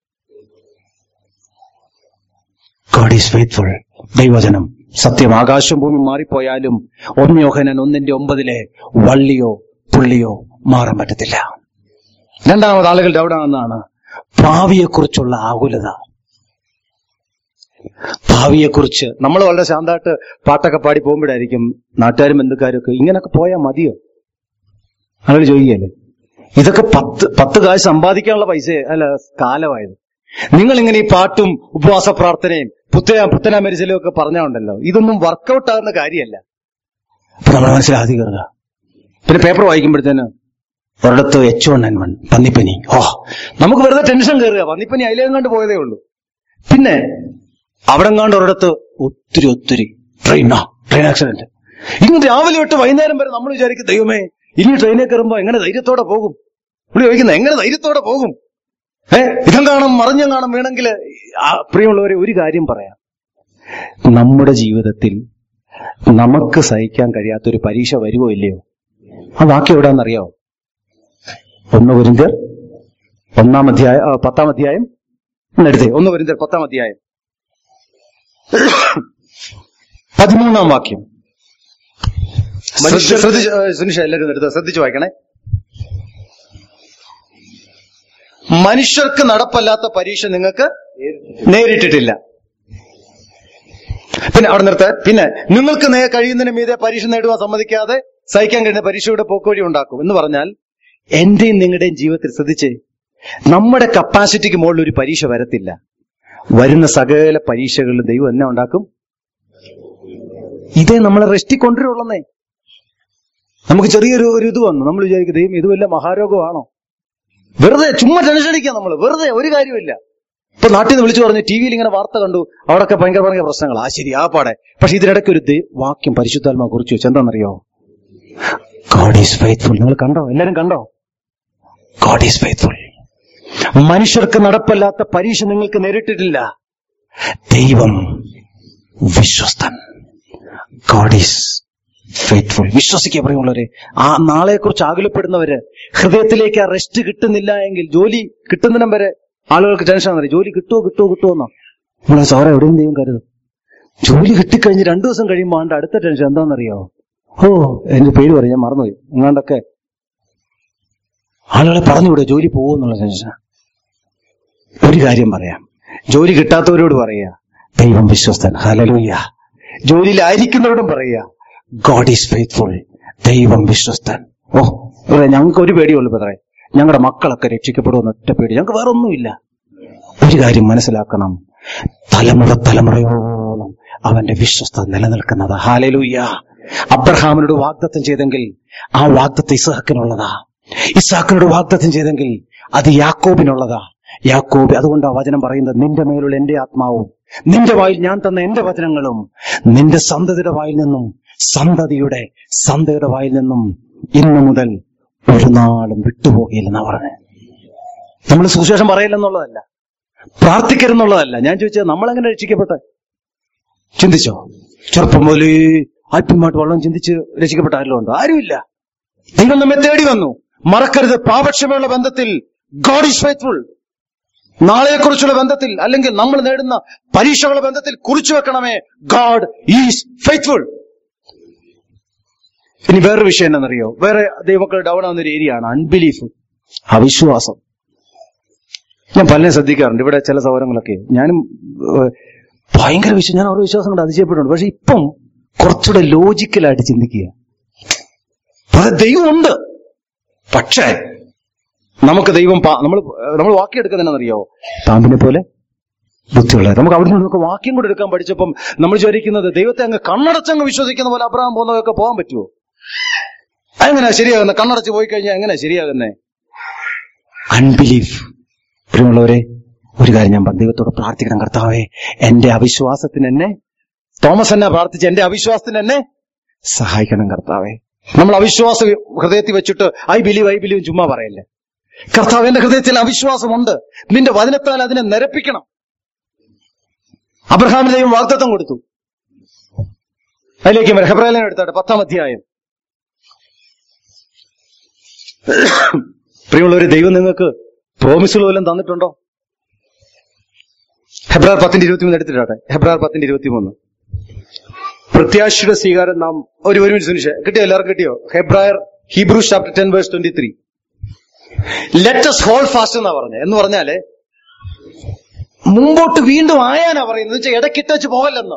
ഗോഡ് ഈസ് ഫെയ്ത്ത്ഫുൾ ദൈവജനം സത്യം ആകാശം ഭൂമി മാറിപ്പോയാലും ഒന്നയോഹനൻ ഒന്നിന്റെ ഒമ്പതിലെ വള്ളിയോ പുള്ളിയോ മാറാൻ പറ്റത്തില്ല രണ്ടാമത് ആളുകളുടെ അവിടെ നിന്നാണ് ഭാവിയെക്കുറിച്ചുള്ള ആകുലത ഭാവിയെക്കുറിച്ച് നമ്മൾ വളരെ ശാന്തമായിട്ട് പാട്ടൊക്കെ പാടി പോകുമ്പോഴായിരിക്കും നാട്ടുകാരും ബന്ധുക്കാരും ഒക്കെ ഇങ്ങനൊക്കെ പോയാൽ മതിയോ അങ്ങനെ ചോദിക്കല്ലേ ഇതൊക്കെ പത്ത് പത്ത് കാശ് സമ്പാദിക്കാനുള്ള പൈസ അല്ല കാലമായത് നിങ്ങൾ ഇങ്ങനെ ഈ പാട്ടും ഉപവാസ പ്രാർത്ഥനയും പുത്തന പുത്തന മരിച്ചലും ഒക്കെ പറഞ്ഞുണ്ടല്ലോ ഇതൊന്നും വർക്കൗട്ട് ആകുന്ന കാര്യമല്ല അപ്പൊ നമ്മുടെ മനസ്സിലാദ്യം കയറുക പിന്നെ പേപ്പർ വായിക്കുമ്പോഴത്തേന് ഒരിടത്ത് എച്ച് വൺ എൻ വൺ പന്നിപ്പനി ഓ നമുക്ക് വെറുതെ ടെൻഷൻ കയറുക പന്നിപ്പനി അതിലേം കണ്ട് പോയതേ ഉള്ളൂ പിന്നെ അവിടെ കണ്ട് ഒരിടത്ത് ഒത്തിരി ഒത്തിരി ട്രെയിനാ ട്രെയിൻ ആക്സിഡന്റ് ഇന്ന് രാവിലെ തൊട്ട് വൈകുന്നേരം വരെ നമ്മൾ വിചാരിക്കും ദൈവമേ ഇനി ട്രെയിനിൽ കയറുമ്പോ എങ്ങനെ ധൈര്യത്തോടെ പോകും പുള്ളി ചോദിക്കുന്നത് എങ്ങനെ ധൈര്യത്തോടെ പോകും ഏ ഇതം കാണും മറിഞ്ഞം കാണും വേണമെങ്കിൽ പ്രിയമുള്ളവരെ ഒരു കാര്യം പറയാം നമ്മുടെ ജീവിതത്തിൽ നമുക്ക് സഹിക്കാൻ കഴിയാത്തൊരു പരീക്ഷ വരുമോ ഇല്ലയോ ആ വാക്യം എവിടെയാണെന്നറിയാമോ ഒന്ന് കുരിന്തിയർ ഒന്നാം അധ്യായം ആ, പത്താം അധ്യായം എടുത്തേ ഒന്ന് കുരിന്തിയർ പത്താം അധ്യായം പതിമൂന്നാം വാക്യം മനുഷ്യർ- ശ്രദ്ധിച്ച് ഏ, സുനിഷ എല്ലാവരും എടുത്ത് ശ്രദ്ധിച്ചു വായിക്കണേ മനുഷ്യർക്ക് നടപ്പല്ലാത്ത പരീക്ഷ നിങ്ങൾക്ക് നേരിട്ടിട്ടില്ല പിന്നെ അവിടെ നിർത്ത പിന്നെ നിങ്ങൾക്ക് നേ കഴിയുന്നതിന് മീതെ പരീക്ഷ നേടുവാൻ സമ്മതിക്കാതെ സഹിക്കാൻ കഴിയുന്ന പരീക്ഷയുടെ പോക്കുവഴി ഉണ്ടാക്കും എന്ന് പറഞ്ഞാൽ എന്റെയും നിങ്ങളുടെയും ജീവിതത്തിൽ ശ്രദ്ധിച്ചേ നമ്മുടെ കപ്പാസിറ്റിക്ക് മുകളിൽ ഒരു പരീക്ഷ വരത്തില്ല വരുന്ന സകല പരീക്ഷകളിലും ദൈവം എന്നെ ഉണ്ടാക്കും ഇതേ നമ്മളെ റെസ്റ്റി കൊണ്ടുവരുള്ളന്നേ നമുക്ക് ചെറിയൊരു ഒരു ഇത് വന്നു നമ്മൾ വിചാരിക്കും ദൈവം ഇത് വല്ല മഹാരോഗമാണോ വെറുതെ ചുമ്മാ ടെൻഷൻ അടിക്കുക നമ്മൾ വെറുതെ ഒരു കാര്യമില്ല ഇപ്പൊ നാട്ടിൽ നിന്ന് വിളിച്ചു പറഞ്ഞു ടി വിയിൽ ഇങ്ങനെ വാർത്ത കണ്ടു അവിടെയൊക്കെ ഭയങ്കര ഭയങ്കര പ്രശ്നങ്ങൾ ആ ശരി ആ പാടെ പക്ഷെ ഇതിനിടയ്ക്ക് ഒരു ദൈ- വാക്യം പരിശുദ്ധാത്മാ കുറിച്ച് വെച്ച് എന്താണെന്നറിയോ ഗോഡ് ഈസ് ഫെയ്ത്ത്ഫുൾ നിങ്ങൾ കണ്ടോ എല്ലാരും കണ്ടോ ഗോഡ് ഈസ് ഫെയ്ത്ത്ഫുൾ മനുഷ്യർക്ക് നടപ്പല്ലാത്ത പരീക്ഷ നിങ്ങൾക്ക് നേരിട്ടിട്ടില്ല ദൈവം വിശ്വസ്തൻ ഗോഡ് ഈസ് ഫെയ്ത്ത്ഫുൾ വിശ്വസിക്കുക പറയുള്ളവരെ ആ നാളെക്കുറിച്ച് ആകുലപ്പെടുന്നവര് ഹൃദയത്തിലേക്ക് ആ റെസ്റ്റ് കിട്ടുന്നില്ല എങ്കിൽ ജോലി കിട്ടുന്നിടം വരെ ആളുകൾക്ക് ടെൻഷൻ അറിയാം ജോലി കിട്ടുമോ കിട്ടുമോ കിട്ടുമോ എന്നോ നമ്മളെ സാറേ എവിടെയും ദൈവം കരുതും ജോലി കിട്ടിക്കഴിഞ്ഞ് രണ്ടു ദിവസം കഴിയുമ്പോൾ ആണ്ട് അടുത്ത ടെൻഷൻ എന്താണെന്നറിയോ ഓ എന്റെ പേര് പറയും ഞാൻ മറന്നുപോയി എങ്ങാണ്ടൊക്കെ ആളുകളെ പറഞ്ഞുകൂടെ ജോലി പോകുമെന്നുള്ള ടെൻഷൻ ഒരു കാര്യം പറയാം ജോലി കിട്ടാത്തവരോട് പറയുക ദൈവം വിശ്വസ്തൻ ഹലലൂയ ജോലിയിലായിരിക്കുന്നവരോടും പറയുക ഗോഡ് ഈസ് ഫെയ്ത്ത്ഫുൾ ദൈവം വിശ്വസ്തൻ ഓ ഇവിടെ ഞങ്ങൾക്ക് ഒരു പേടിയുള്ളൂ പത്രേ ഞങ്ങളുടെ മക്കളൊക്കെ രക്ഷിക്കപ്പെടുമെന്ന് ഒറ്റ പേടി ഞങ്ങൾക്ക് വേറെ ഒന്നുമില്ല ഒരു കാര്യം മനസ്സിലാക്കണം തലമുറ തലമുറയോളം അവന്റെ വിശ്വസ്ത നിലനിൽക്കുന്നതാ ഹാലലൂയ അബ്രഹാമിനോട് വാഗ്ദത്തം ചെയ്തെങ്കിൽ ആ വാഗ്ദത്തം ഇസഹാക്കിനുള്ളതാ ഇസാക്കിനോട് വാഗ്ദത്തം ചെയ്തെങ്കിൽ അത് യാക്കോബിനുള്ളതാ യാക്കോബ് അതുകൊണ്ട് ആ വചനം പറയുന്നത് നിന്റെ മേലുള്ള എന്റെ ആത്മാവും നിന്റെ വായിൽ ഞാൻ തന്ന എന്റെ വചനങ്ങളും നിന്റെ സന്തതിയുടെ വായിൽ നിന്നും സന്തതിയുടെ സന്തതിയുടെ വായിൽ നിന്നും ഇന്നു മുതൽ ഒരു നാളും വിട്ടുപോകില്ലെന്നാ പറഞ്ഞത് നമ്മൾ സുവിശേഷം പറയില്ലെന്നുള്ളതല്ല പ്രാർത്ഥിക്കരുന്നുള്ളതല്ല ഞാൻ ചോദിച്ചത് നമ്മളെങ്ങനെ രക്ഷിക്കപ്പെട്ടെ ചിന്തിച്ചോ ചെറുപ്പം മുതലേ ആത്മീയമായിട്ട് വെള്ളം ചിന്തിച്ച് രക്ഷിക്കപ്പെട്ട ആരെങ്കിലും ഉണ്ടോ ആരുമില്ല ദൈവം നമ്മെ തേടി വന്നു മറക്കരുത് പാപക്ഷമയുള്ള ബന്ധത്തിൽ ഗോഡ് ഈസ് ഫെയ്ത്ത്ഫുൾ നാളെയെക്കുറിച്ചുള്ള ബന്ധത്തിൽ അല്ലെങ്കിൽ നമ്മൾ നേടുന്ന പരീക്ഷകളുടെ ബന്ധത്തിൽ കുറിച്ചു വെക്കണമേ ഗോഡ് ഈസ് ഫെയ്ത്ത്ഫുൾ ഇനി വേറൊരു വിഷയം എന്താണെന്നറിയോ വേറെ ദൈവമക്കൾ ഡൗൺ ആവുന്ന ഒരു ഏരിയ ആണ് അൺബിലീഫ് അവിശ്വാസം ഞാൻ പലരും ശ്രദ്ധിക്കാറുണ്ട് ഇവിടെ ചില സൗകര്യങ്ങളൊക്കെ ഞാനും ഏഹ്, ഭയങ്കര വിശ്വാസം ഞാൻ അവരുടെ വിശ്വാസം കൊണ്ട് അതിശയപ്പെട്ടുണ്ട് പക്ഷെ ഇപ്പം കുറച്ചുകൂടെ ലോജിക്കലായിട്ട് ചിന്തിക്കുക അത് ദൈവമുണ്ട് പക്ഷേ നമുക്ക് ദൈവം പാ- നമ്മൾ നമ്മൾ വാക്യം എടുക്കുന്നതിനെന്നറിയോ പാമ്പിനെ പോലെ ബുദ്ധിയുള്ളത് നമുക്ക് അവിടെ നിന്ന് നമുക്ക് വാക്യം കൂടെ എടുക്കാൻ പഠിച്ചപ്പം നമ്മൾ വിചാരിക്കുന്നത് ദൈവത്തെ അങ്ങ് കണ്ണടച്ചങ്ങ് വിശ്വസിക്കുന്ന പോലെ അബ്രഹാം പോകുന്നതൊക്കെ പോകാൻ പറ്റുമോ അതെങ്ങനെയാ ശരിയാകുന്നത് കണ്ണടച്ച് പോയി കഴിഞ്ഞാൽ എങ്ങനെയാ ശരിയാകുന്നേ അൺബിലീഫ് പ്രിയമുള്ളവരെ ഒരു കാര്യം ഞാൻ ദൈവത്തോട് പ്രാർത്ഥിക്കണം കർത്താവേ എന്റെ അവിശ്വാസത്തിന് എന്നെ തോമസ് എന്നെ പ്രാർത്ഥിച്ച് എന്റെ അവിശ്വാസത്തിന് എന്നെ സഹായിക്കണം കർത്താവേ നമ്മൾ അവിശ്വാസം ഹൃദയത്തിൽ വെച്ചിട്ട് ഐ ബിലീവ് ഐ ബിലീവ് ചുമ്മാ പറയല്ലേ കർത്താവ് എന്റെ ഹൃദയത്തിൽ അവിശ്വാസമുണ്ട് നിന്റെ വചനത്താൽ അതിനെ നിരപ്പിക്കണം അബ്രഹാമിന് ദൈവം വാഗ്ദത്തം കൊടുത്തു അതിലേക്ക് വരാം ഹെബ്രാലേഖനം എടുത്താട്ടെ പത്താം അധ്യായം പ്രിയമുള്ളവര് ദൈവം നിങ്ങൾക്ക് പ്രോമിസുകൾ വല്ലതും തന്നിട്ടുണ്ടോ ഹെബ്രാർ പത്തിന്റെ ഇരുപത്തിമൂന്ന് എടുത്തിട്ടാട്ടെ ഹെബ്രാർ പത്തിന്റെ ഇരുപത്തിമൂന്ന് പ്രത്യാശയുടെ സ്വീകാരം നാം ഒരു ഒരു മിനിറ്റ് സുനിഷ കിട്ടിയോ എല്ലാവർക്കും കിട്ടിയോ ഹെബ്രായർ Hebrews chapter ten verse twenty three let us hold fast എന്നാ പറഞ്ഞത് എന്ന് പറഞ്ഞാല് മുമ്പോട്ട് വീണ്ടും ആയാനാ പറയുന്നത് വെച്ചാൽ ഇടയ്ക്കിട്ട് വെച്ച് പോകല്ലെന്ന്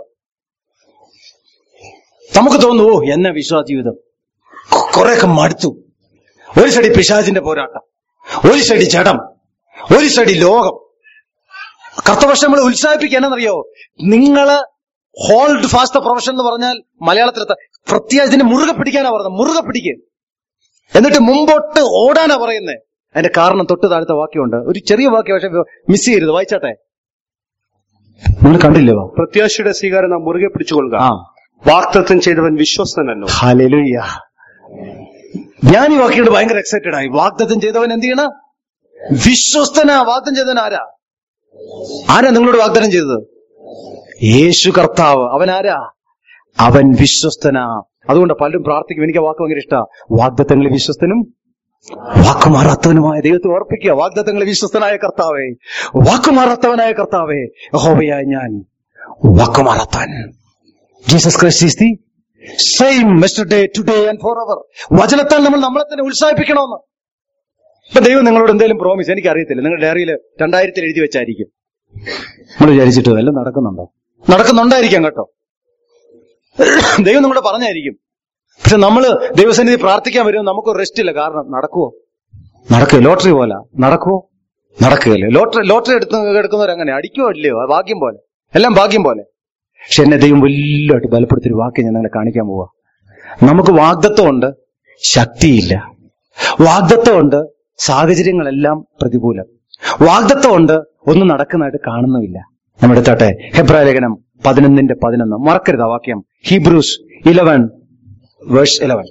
നമുക്ക് തോന്നുന്നു ഓ എന്നെ വിശ്വാസ ജീവിതം കുറെയൊക്കെ മടുത്തു ഒരു സൈഡ് പിശാചിന്റെ പോരാട്ടം ഒരു സൈഡ് ജഡം ഒരു സൈഡ് ലോകം കർത്തവർഷം നമ്മൾ ഉത്സാഹിപ്പിക്കാനെന്നറിയോ നിങ്ങള് ഹോൾഡ് ഫാസ്റ്റ് പ്രൊഫഷൻ എന്ന് പറഞ്ഞാൽ മലയാളത്തിൽ പ്രത്യേകത്തിന് മുറുകെ പിടിക്കാനാ പറയുന്നത് മുറുകെ പിടിക്കുക എന്നിട്ട് മുമ്പോട്ട് ഓടാനാ പറയുന്നത് അതിന്റെ കാരണം തൊട്ട് താഴത്തെ വാക്യമുണ്ട് ഒരു ചെറിയ വാക്യം പക്ഷെ മിസ് ചെയ്യരുത് വായിച്ചാട്ടെ നിങ്ങൾ കണ്ടില്ലേ വാ പ്രത്യാശയുടെ സ്വീകാരം നാം മുറുകെ പിടിച്ചുകൊള്ളുക ആ വാക്തത്വം ചെയ്തവൻ വിശ്വസ്തനല്ലോ ഹല്ലേലൂയ ഞാൻ ഈ വാക്കിയോട് ഭയങ്കര എക്സൈറ്റഡ് ആയി വാഗ്ദത്തം ചെയ്തവൻ എന്ത് ചെയ്യണ വിശ്വസ്തനാ വാഗ്ദം ചെയ്തവൻ ആരാ ആരാ നിങ്ങളോട് വാഗ്ദാനം ചെയ്തത് യേശു കർത്താവ് അവൻ ആരാ അവൻ വിശ്വസ്തനാ അതുകൊണ്ട് പലരും പ്രാർത്ഥിക്കും എനിക്ക് ആ വാക്ക് ഭയങ്കര ഇഷ്ട വാഗ്ദത്തങ്ങളിൽ വിശ്വസ്തനും വാക്കുമാറാത്തവനുമായ ദൈവത്തെ ഓർപ്പിക്കുക വാഗ്ദത്തങ്ങളിൽ വിശ്വസ്തനായ കർത്താവേ വാക്കുമാറാത്തവനായ കർത്താവേ ഹോവയായ ഞാൻ വാക്കുമാറാത്തവൻ Jesus Christ is the same yesterday today and for ever വചനത്താൽ നമ്മൾ നമ്മളെ തന്നെ ഉത്സാഹിപ്പിക്കണമെന്ന് ഇപ്പൊ ദൈവം നിങ്ങളോട് എന്തെങ്കിലും പ്രോമിസ് എനിക്ക് അറിയത്തില്ല നിങ്ങൾ ഡയറിയിൽ രണ്ടായിരത്തിൽ എഴുതി വെച്ചായിരിക്കും നമ്മൾ വിചാരിച്ചിട്ട് എല്ലാം നടക്കുന്നുണ്ടോ നടക്കുന്നുണ്ടായിരിക്കാം കേട്ടോ ദൈവം നിങ്ങളോട് പറഞ്ഞായിരിക്കും പക്ഷെ നമ്മള് ദൈവസന്നിധി പ്രാർത്ഥിക്കാൻ വരുമ്പോൾ നമുക്ക് റെസ്റ്റ് ഇല്ല കാരണം നടക്കുവോ നടക്കുക ലോട്ടറി പോലെ നടക്കുവോ നടക്കുകയല്ലേ ലോട്ടറി ലോട്ടറി എടുത്ത് എടുക്കുന്നവർ അങ്ങനെ അടിക്കുവോ ഇല്ലയോ അത് ഭാഗ്യം പോലെ എല്ലാം ഭാഗ്യം പോലെ പക്ഷെ എന്നെ ദൈവം വലുതായിട്ട് ബലപ്പെടുത്തിയൊരു വാക്യം ഞാൻ നിങ്ങളെ കാണിക്കാൻ പോവാ നമുക്ക് വാഗ്ദത്വമുണ്ട് ശക്തിയില്ല വാഗ്ദത്വമുണ്ട് സാഹചര്യങ്ങളെല്ലാം പ്രതികൂലം വാഗ്ദത്വമുണ്ട് ഒന്നും നടക്കുന്നതായിട്ട് കാണുന്നുമില്ല നമ്മുടെ എടുത്താട്ടെ ഹെബ്രായ ലേഖനം പതിനൊന്നിന്റെ പതിനൊന്ന് മറക്കരുത് ആ വാക്യം ഹീബ്രൂസ് ഇലവൻ വേഴ്സ് ഇലവൻ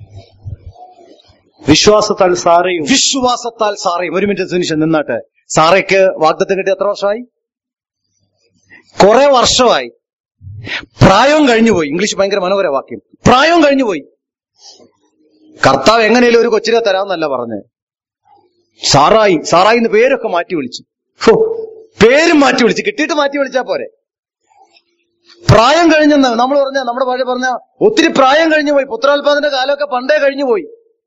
വിശ്വാസത്താൽ സാറയും വിശ്വാസത്താൽ സാറയും ഒരു മിനിറ്റ് സുനിഷൻ നിന്നാട്ടെ സാറയ്ക്ക് വാഗ്ദത്തം കിട്ടി എത്ര വർഷമായി കുറെ വർഷമായി പ്രായവും കഴിഞ്ഞുപോയി ഇംഗ്ലീഷ് ഭയങ്കര മനോഹര വാക്യം പ്രായവും കഴിഞ്ഞുപോയി കർത്താവ് എങ്ങനെയും ഒരു കൊച്ചിനെ തരാമെന്നല്ല പറഞ്ഞ് സാറായി സാറായി എന്ന് പേരൊക്കെ മാറ്റി വിളിച്ചു ഹോ, പേരും മാറ്റി വിളിച്ചു കിട്ടിയിട്ട് മാറ്റി വിളിച്ചാ പോരെ പ്രായം കഴിഞ്ഞെന്ന് നമ്മൾ പറഞ്ഞ നമ്മുടെ ഭാഷ പറഞ്ഞ ഒത്തിരി പ്രായം കഴിഞ്ഞു പോയി പുത്രോത്പാദന കാലമൊക്കെ പണ്ടേ കഴിഞ്ഞു പോയി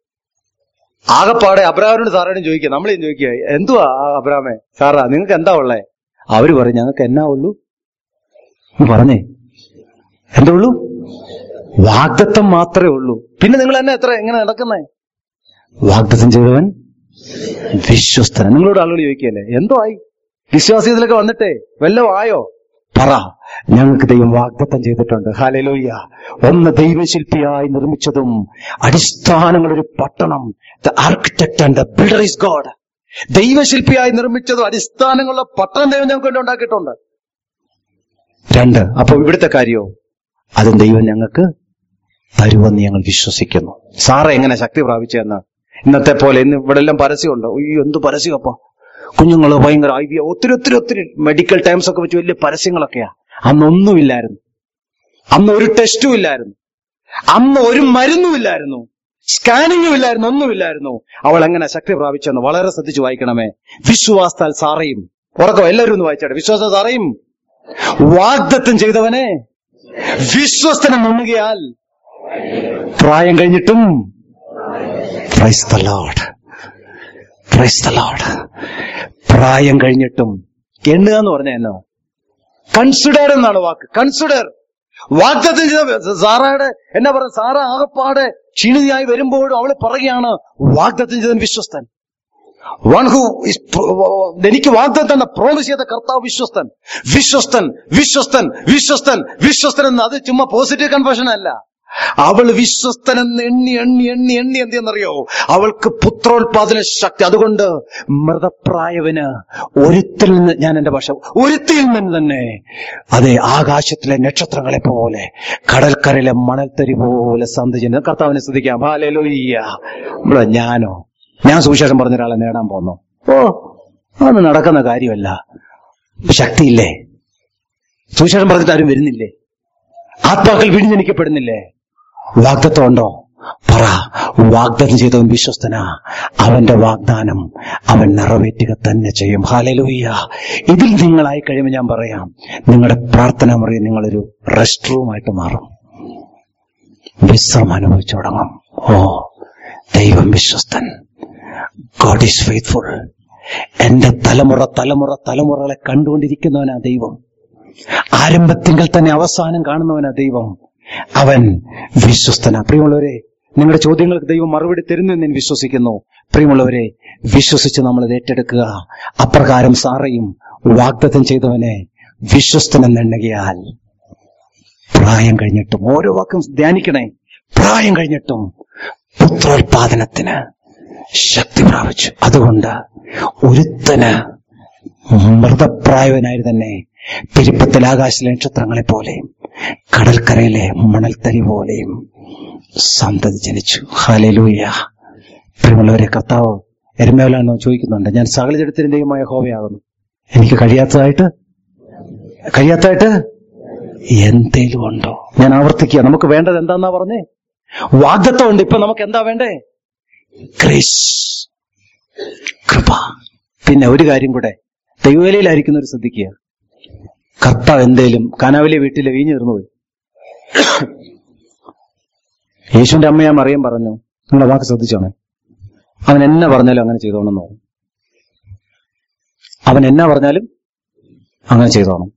ആകപ്പാടെ അബ്രാമിനോട് സാറോടും ചോദിക്കുക നമ്മളെയും ചോദിക്കുക എന്തുവാ ആ അബ്രാമേ സാറാ നിങ്ങൾക്ക് എന്താ ഉള്ളേ അവര് പറയും ഞങ്ങൾക്ക് എന്നാ ഉള്ളൂ എന്ന് പറഞ്ഞേ എന്താ ഉള്ളൂ വാഗ്ദത്തം മാത്രമേ ഉള്ളൂ പിന്നെ നിങ്ങൾ എന്നെ എത്ര എങ്ങനെ നടക്കുന്നേ വാഗ്ദത്തം ചെയ്തവൻ വിശ്വസ്തൻ നിങ്ങളോട് ആളുകൾ ചോദിക്കുകയല്ലേ എന്തോ ആയി വിശ്വാസത്തിലൊക്കെ വന്നിട്ടേ വല്ലതും ആയോ പറ ഞങ്ങൾക്ക് ദൈവം വാഗ്ദത്തം ചെയ്തിട്ടുണ്ട് ഹാലലോയ്യ ഒന്ന് ദൈവശില്പിയായി നിർമ്മിച്ചതും അടിസ്ഥാനങ്ങളൊരു പട്ടണം the architect and the builder is God ദൈവശില്പിയായി നിർമ്മിച്ചതും അടിസ്ഥാനങ്ങളുള്ള പട്ടണം ദൈവം ഞങ്ങൾക്ക് വേണ്ടി ഉണ്ടാക്കിയിട്ടുണ്ട് രണ്ട് അപ്പൊ ഇവിടുത്തെ കാര്യോ അതും ദൈവം ഞങ്ങൾക്ക് തരുമെന്ന് ഞങ്ങൾ വിശ്വസിക്കുന്നു സാറ എങ്ങനെ ശക്തി പ്രാപിച്ചതെന്ന് ഇന്നത്തെ പോലെ ഇന്ന് ഇവിടെ എല്ലാം പരസ്യമുണ്ടോ അയ്യോ എന്ത് പരസ്യമപ്പോ കുഞ്ഞുങ്ങള് ഭയങ്കര ഐ വി ഒത്തിരി ഒത്തിരി ഒത്തിരി മെഡിക്കൽ ടൈംസ് ഒക്കെ വെച്ച് വലിയ പരസ്യങ്ങളൊക്കെയാ അന്നൊന്നുമില്ലായിരുന്നു അന്ന് ഒരു ടെസ്റ്റും ഇല്ലായിരുന്നു അന്ന് ഒരു മരുന്നും ഇല്ലായിരുന്നു സ്കാനിങ്ങും ഇല്ലായിരുന്നു ഒന്നുമില്ലായിരുന്നു അവൾ എങ്ങനെ ശക്തി പ്രാപിച്ചെന്ന് വളരെ ശ്രദ്ധിച്ചു വായിക്കണമേ വിശ്വാസത്താൽ സാറയും ഉറക്കം എല്ലാവരും ഒന്ന് വായിച്ചാട്ടെ വിശ്വാസം സാറയും വാഗ്ദത്തം ചെയ്തവനെ വിശ്വസ്തനം മുന്നുകയാൽ പ്രായം കഴിഞ്ഞിട്ടും praise the Lord praise the Lord പ്രായം കഴിഞ്ഞിട്ടും എണ്ണുക എന്ന് പറഞ്ഞ എന്നോ കൺസിഡർ എന്നാണ് വാക്ക് കൺസിഡർ വാഗ്ദത്തം ചെയ്ത സാറയുടെ എന്നാ പറയുക സാറ ആകപ്പാടെ ക്ഷീണിതയായി വരുമ്പോഴും അവള് പറയുകയാണ് വാഗ്ദത്തം ചെയ്തൻ വിശ്വസ്തൻ വൺ ഹു എനിക്ക് വാഗ്ദത്തം തന്ന പ്രോമിസ് ചെയ്ത കർത്താവ് വിശ്വസ്തൻ വിശ്വസ്തൻ വിശ്വസ്തൻ വിശ്വസ്തൻ വിശ്വസ്തൻ എന്ന് അത് ചുമ്മാ പോസിറ്റീവ് കൺഫഷൻ അല്ല അവൾ വിശ്വസ്തനെന്ന് എണ്ണി എണ്ണി എണ്ണി എണ്ണി എന്തെന്നറിയോ അവൾക്ക് പുത്രോത്പാദന ശക്തി അതുകൊണ്ട് മൃതപ്രായവന് ഒരുത്തിൽ നിന്ന് ഞാൻ എന്റെ ഭാഷ ഒരുത്തിൽ നിന്ന് തന്നെ അതെ ആകാശത്തിലെ നക്ഷത്രങ്ങളെ പോലെ കടൽക്കരയിലെ മണൽത്തരി പോലെ സന്ധിച്ചു കർത്താവിനെ ശ്രദ്ധിക്കാം ഹാലലോയ്യ ഇവിടെ ഞാനോ ഞാൻ സുവിശേഷം പറഞ്ഞ ഒരാളെ നേടാൻ പോന്നു ഓ അതൊന്നും നടക്കുന്ന കാര്യമല്ല ശക്തിയില്ലേ സുവിശേഷം പറഞ്ഞിട്ട് ആരും വരുന്നില്ലേ ആത്മാക്കൾ വിടിഞ്ഞനിക്കപ്പെടുന്നില്ലേ വാഗ്ദത്വം ഉണ്ടോ പറ വാഗ്ദത്തം ചെയ്തവൻ വിശ്വസ്തനാ അവന്റെ വാഗ്ദാനം അവൻ നിറവേറ്റുക തന്നെ ചെയ്യും ഹാലലൂയ്യ ഇതിൽ നിങ്ങളായി കഴിയുമ്പോൾ ഞാൻ പറയാം നിങ്ങളുടെ പ്രാർത്ഥന മുറി നിങ്ങളൊരു റെസ്റ്റ് റൂമായിട്ട് മാറും വിശ്രമം അനുഭവിച്ചു തുടങ്ങും ഓ ദൈവം വിശ്വസ്തൻ ഗോഡ് ഈസ് ഫെയ്ത്ത്ഫുൾ എന്റെ തലമുറ തലമുറ തലമുറകളെ കണ്ടുകൊണ്ടിരിക്കുന്നവനാ ദൈവം ആരംഭത്തിങ്കൽ തന്നെ അവസാനം കാണുന്നവനാ ദൈവം അവൻ വിശ്വസ്തന പ്രിയമുള്ളവരെ നിങ്ങളുടെ ചോദ്യങ്ങൾക്ക് ദൈവം മറുപടി തരുന്നു എന്ന് ഞാൻ വിശ്വസിക്കുന്നു പ്രിയമുള്ളവരെ വിശ്വസിച്ച് നമ്മൾ ഇത് ഏറ്റെടുക്കുക അപ്രകാരം സാറയും വാഗ്ദത്തം ചെയ്തവനെ വിശ്വസ്തനെന്നെണ്ണകിയാൽ പ്രായം കഴിഞ്ഞിട്ടും ഓരോ വാക്കും ധ്യാനിക്കണേ പ്രായം കഴിഞ്ഞിട്ടും പുത്രോത്പാദനത്തിന് ശക്തി പ്രാപിച്ചു അതുകൊണ്ട് ഒരുത്തന് മൃതപ്രായവനായി തന്നെ പെരുപ്പത്തിൽ ആകാശ നക്ഷത്രങ്ങളെ പോലെയും കടൽക്കരയിലെ മണൽത്തരി പോലെയും സന്തതി ജനിച്ചു ഹാലലൂയ പ്രിയമുള്ളവരെ കർത്താവ് എരുമേലാണോ ചോദിക്കുന്നുണ്ട് ഞാൻ സകലജടത്തിന്റെ ദൈവമായ ഹോവയാകുന്നു എനിക്ക് കഴിയാത്തതായിട്ട് കഴിയാത്തതായിട്ട് എന്തേലും ഉണ്ടോ ഞാൻ ആവർത്തിക്കുക നമുക്ക് വേണ്ടത് എന്താന്നാ പറഞ്ഞേ വാഗ്ദത്വം ഉണ്ട് ഇപ്പൊ നമുക്ക് എന്താ വേണ്ടേ ഗ്രേസ് കൃപ പിന്നെ ഒരു കാര്യം കൂടെ ദൈവവേലയിലായിരിക്കുന്നവർ ശ്രദ്ധിക്കുക കർത്താവ് എന്തേലും കനാവിലെ വീട്ടിലെ വീഞ്ഞു തീർന്നുപോയി യേശുവിന്റെ അമ്മയാ മറിയം പറഞ്ഞു നിങ്ങളുടെ വാക്ക് ശ്രദ്ധിച്ചോണേ അവൻ എന്നാ പറഞ്ഞാലും അങ്ങനെ ചെയ്തോണമെന്ന് പറഞ്ഞു അവൻ എന്നാ പറഞ്ഞാലും അങ്ങനെ ചെയ്തോണം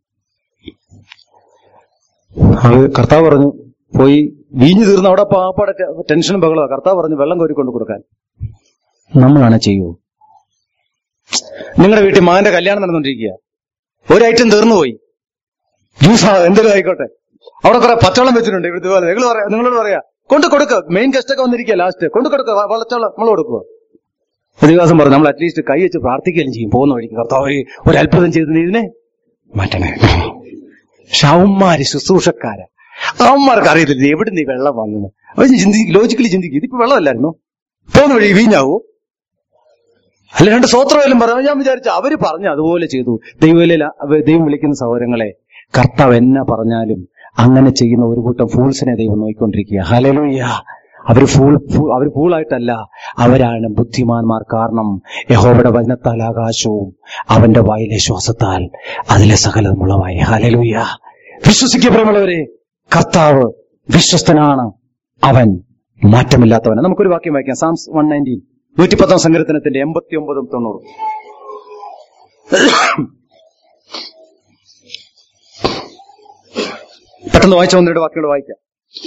അത് കർത്താവ് പറഞ്ഞു പോയി വീഞ്ഞു തീർന്ന് അവിടെ പാപ്പാടെ ടെൻഷനും ബഹളമാ കർത്താവ് പറഞ്ഞു വെള്ളം കോരിക്കൊണ്ട് കൊടുക്കാൻ നമ്മളാണ് ചെയ്യൂ നിങ്ങളുടെ വീട്ടിൽ മകന്റെ കല്യാണം നടന്നുകൊണ്ടിരിക്കുക ഒരു ഐറ്റം തീർന്നുപോയി ജ്യൂസ് എന്തെങ്കിലും ആയിക്കോട്ടെ അവിടെ കുറെ പച്ചവെള്ളം വെച്ചിട്ടുണ്ട് ഇവിടുത്തെ പോലെ നിങ്ങൾ പറയാ നിങ്ങളോട് പറയാ കൊണ്ട് കൊടുക്കുക മെയിൻ ഗസ്റ്റ് ഒക്കെ വന്നിരിക്കുക ലാസ്റ്റ് കൊണ്ട് കൊടുക്കുക വളച്ചവെള്ളം നമ്മൾ കൊടുക്കുക ഒരു ദിവസം പറഞ്ഞു നമ്മൾ അറ്റ്ലീസ്റ്റ് കൈ വെച്ച് പ്രാർത്ഥിക്കുകയും ചെയ്യും പോകുന്ന വഴിക്ക് കർത്താവ് ഒരു അത്ഭുതം ചെയ്തിന് ഇതിനെ മാറ്റണേ ഷൗമാര് ശുശ്രൂഷക്കാര് അവന്മാർക്ക് അറിയത്തില്ല എവിടെ നീ വെള്ളം വാങ്ങുന്നു അവർ ചിന്തി ലോജിക്കലി ചിന്തിക്കും ഇതിപ്പോ വെള്ളമല്ലായിരുന്നു പോകുന്ന വഴി വീഞ്ഞാവൂ അല്ല രണ്ട് സ്വോത്രമെല്ലാം പറഞ്ഞു ഞാൻ വിചാരിച്ചു അവര് പറഞ്ഞു അതുപോലെ ചെയ്തു ദൈവല ദൈവം വിളിക്കുന്ന സഹോദരങ്ങളെ കർത്താവ് എന്നാ പറഞ്ഞാലും അങ്ങനെ ചെയ്യുന്ന ഒരു കൂട്ടം ഫൂൾസിനെ ദൈവം നോക്കിക്കൊണ്ടിരിക്കുക ഹലലുയ്യ അവര് ഫൂൾ ഫൂ- അവര് ഫൂളായിട്ടല്ല അവരാണ് ബുദ്ധിമാന്മാർ കാരണം യഹോവയുടെ വചനത്താൽ ആകാശവും അവന്റെ വായിലെ ശ്വാസത്താൽ അതിലെ സകലതും ഉളവായി ഹലലുയ്യ വിശ്വസിക്കപ്പെടുന്നവരെ കർത്താവ് വിശ്വസ്തനാണ് അവൻ മാറ്റമില്ലാത്തവൻ നമുക്കൊരു വാക്യം വായിക്കാം സാംസ് വൺ നയൻറ്റീൻ നൂറ്റിപ്പത്താം സങ്കീർത്തനത്തിന്റെ എൺപത്തി ഒമ്പതും തൊണ്ണൂറും പെട്ടെന്ന് വായിച്ച ഒന്നിയുടെ വാക്കുകൾ വായിക്കാം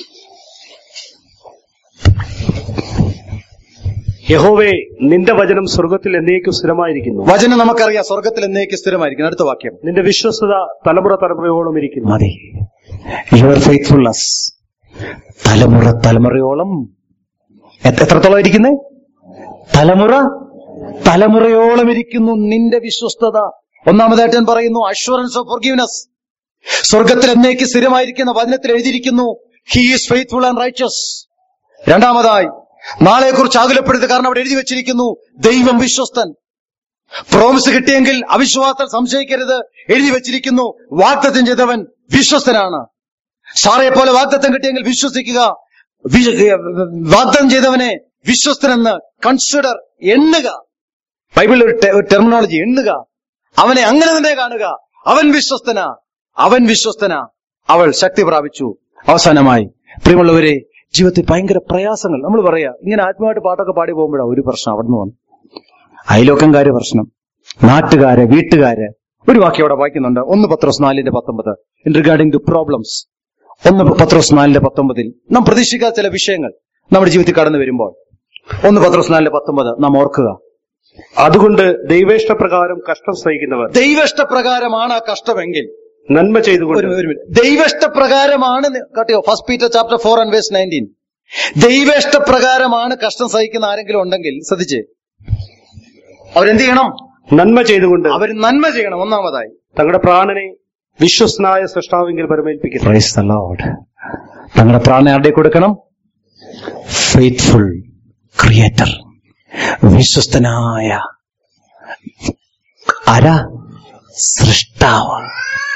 യഹോവേ നിന്റെ വചനം സ്വർഗത്തിൽ എന്നേക്കും സ്ഥിരമായിരിക്കുന്നു വചനം നമുക്കറിയാം സ്വർഗത്തിൽ എന്നേക്ക് സ്ഥിരമായിരിക്കും അടുത്ത വാക്യം നിന്റെ വിശ്വസ്തത തലമുറ തലമുറയോളം ഇരിക്കുന്നു മതി യുവർ ഫെയ്ത്ത്ഫുൾനെസ് തലമുറ തലമുറയോളം എത്ര- എത്രത്തോളം ഇരിക്കുന്നേ തലമുറ തലമുറയോളം ഇരിക്കുന്നു നിന്റെ വിശ്വസ്തത ഒന്നാമതായിട്ട് ഞാൻ പറയുന്നു അഷുറൻസ് ഓഫ് ഫോർഗീവ്നെസ് സ്വർഗത്തിൽ എന്നേക്ക് സ്ഥിരമായിരിക്കുന്ന വചനത്തിൽ എഴുതിയിരിക്കുന്നു he is faithful and righteous രണ്ടാമതായി നാളെക്കുറിച്ച് ആകുലപ്പെടുന്നത് കാരണം അവിടെ എഴുതി വെച്ചിരിക്കുന്നു ദൈവം വിശ്വസ്തൻ പ്രോമിസ് കിട്ടിയെങ്കിൽ അവിശ്വാസത്തിൽ സംശയിക്കരുത് എഴുതി വെച്ചിരിക്കുന്നു വാഗ്ദത്തം ചെയ്തവൻ വിശ്വസ്തനാണ് സാറയെ പോലെ വാഗ്ദത്തം കിട്ടിയെങ്കിൽ വിശ്വസിക്കുക വി- വാഗ്ദത്തം ചെയ്തവനെ വിശ്വസ്തനെന്ന് കൺസിഡർ എണ്ണുക ബൈബിളിൽ ഒരു ടെ- ഒരു ടെർമിനോളജി എണ്ണുക അവനെ അങ്ങനെ തന്നെ കാണുക അവൻ വിശ്വസ്തനാ അവൻ വിശ്വസ്തനാ അവൾ ശക്തി പ്രാപിച്ചു അവസാനമായി പ്രിയമുള്ളവരെ ജീവിതത്തിൽ ഭയങ്കര പ്രയാസങ്ങൾ നമ്മൾ പറയാ ഇങ്ങനെ ആത്മാവായിട്ട് പാട്ടൊക്കെ പാടി പോകുമ്പോഴാണ് ഒരു പ്രശ്നം അവിടെ നിന്ന് വന്നു അയലോക്കംകാര് പ്രശ്നം നാട്ടുകാര് വീട്ടുകാര് ഒരു വാക്യം അവിടെ വായിക്കുന്നുണ്ട് ഒന്ന് പത്രോസ് നാലിന്റെ പത്തൊമ്പത് ഇൻ റിഗാർഡിംഗ് ടു പ്രോബ്ലംസ് ഒന്ന് പത്രോസ് നാലിന്റെ പത്തൊമ്പതിൽ നാം പ്രതീക്ഷിക്കാത്ത ചില വിഷയങ്ങൾ നമ്മുടെ ജീവിതത്തിൽ കടന്നു വരുമ്പോൾ ഒന്ന് പത്രോസ് നാലിന്റെ പത്തൊമ്പത് നാം ഓർക്കുക അതുകൊണ്ട് ദൈവേഷ്ടപ്രകാരം കഷ്ടം സഹിക്കുന്നവർ ദൈവഷ്ടപ്രകാരമാണ് ആ കഷ്ടമെങ്കിൽ നന്മ ചെയ്തുകൊണ്ട് ഒരു ഒരു minute. ദൈവഷ്ടപ്രകാരമാണ് നി- കേട്ടോ first Peter chapter four and verse nineteen ദൈവഷ്ടപ്രകാരമാണ് കഷ്ടം സഹിക്കുന്ന ആരെങ്കിലും ഉണ്ടെങ്കിൽ ശ്രദ്ധിച്ച് അവരെന്ത് ചെയ്യണം നന്മ ചെയ്തുകൊണ്ട് അവർ നന്മ ചെയ്യണം ഒന്നാമതായി തങ്ങളുടെ പ്രാണനെ വിശ്വസ്തനായ സൃഷ്ടാവെങ്കിൽ പരമേൽപ്പിക്കുന്നു പ്രൈസ് ദ ലോർഡ് തങ്ങളുടെ പ്രാണനെ ആരുടെ കൊടുക്കണം ഫെയ്ത്ത്ഫുൾ ക്രിയേറ്റർ വിശ്വസ്തനായ ആരാ സൃഷ്ടാവ്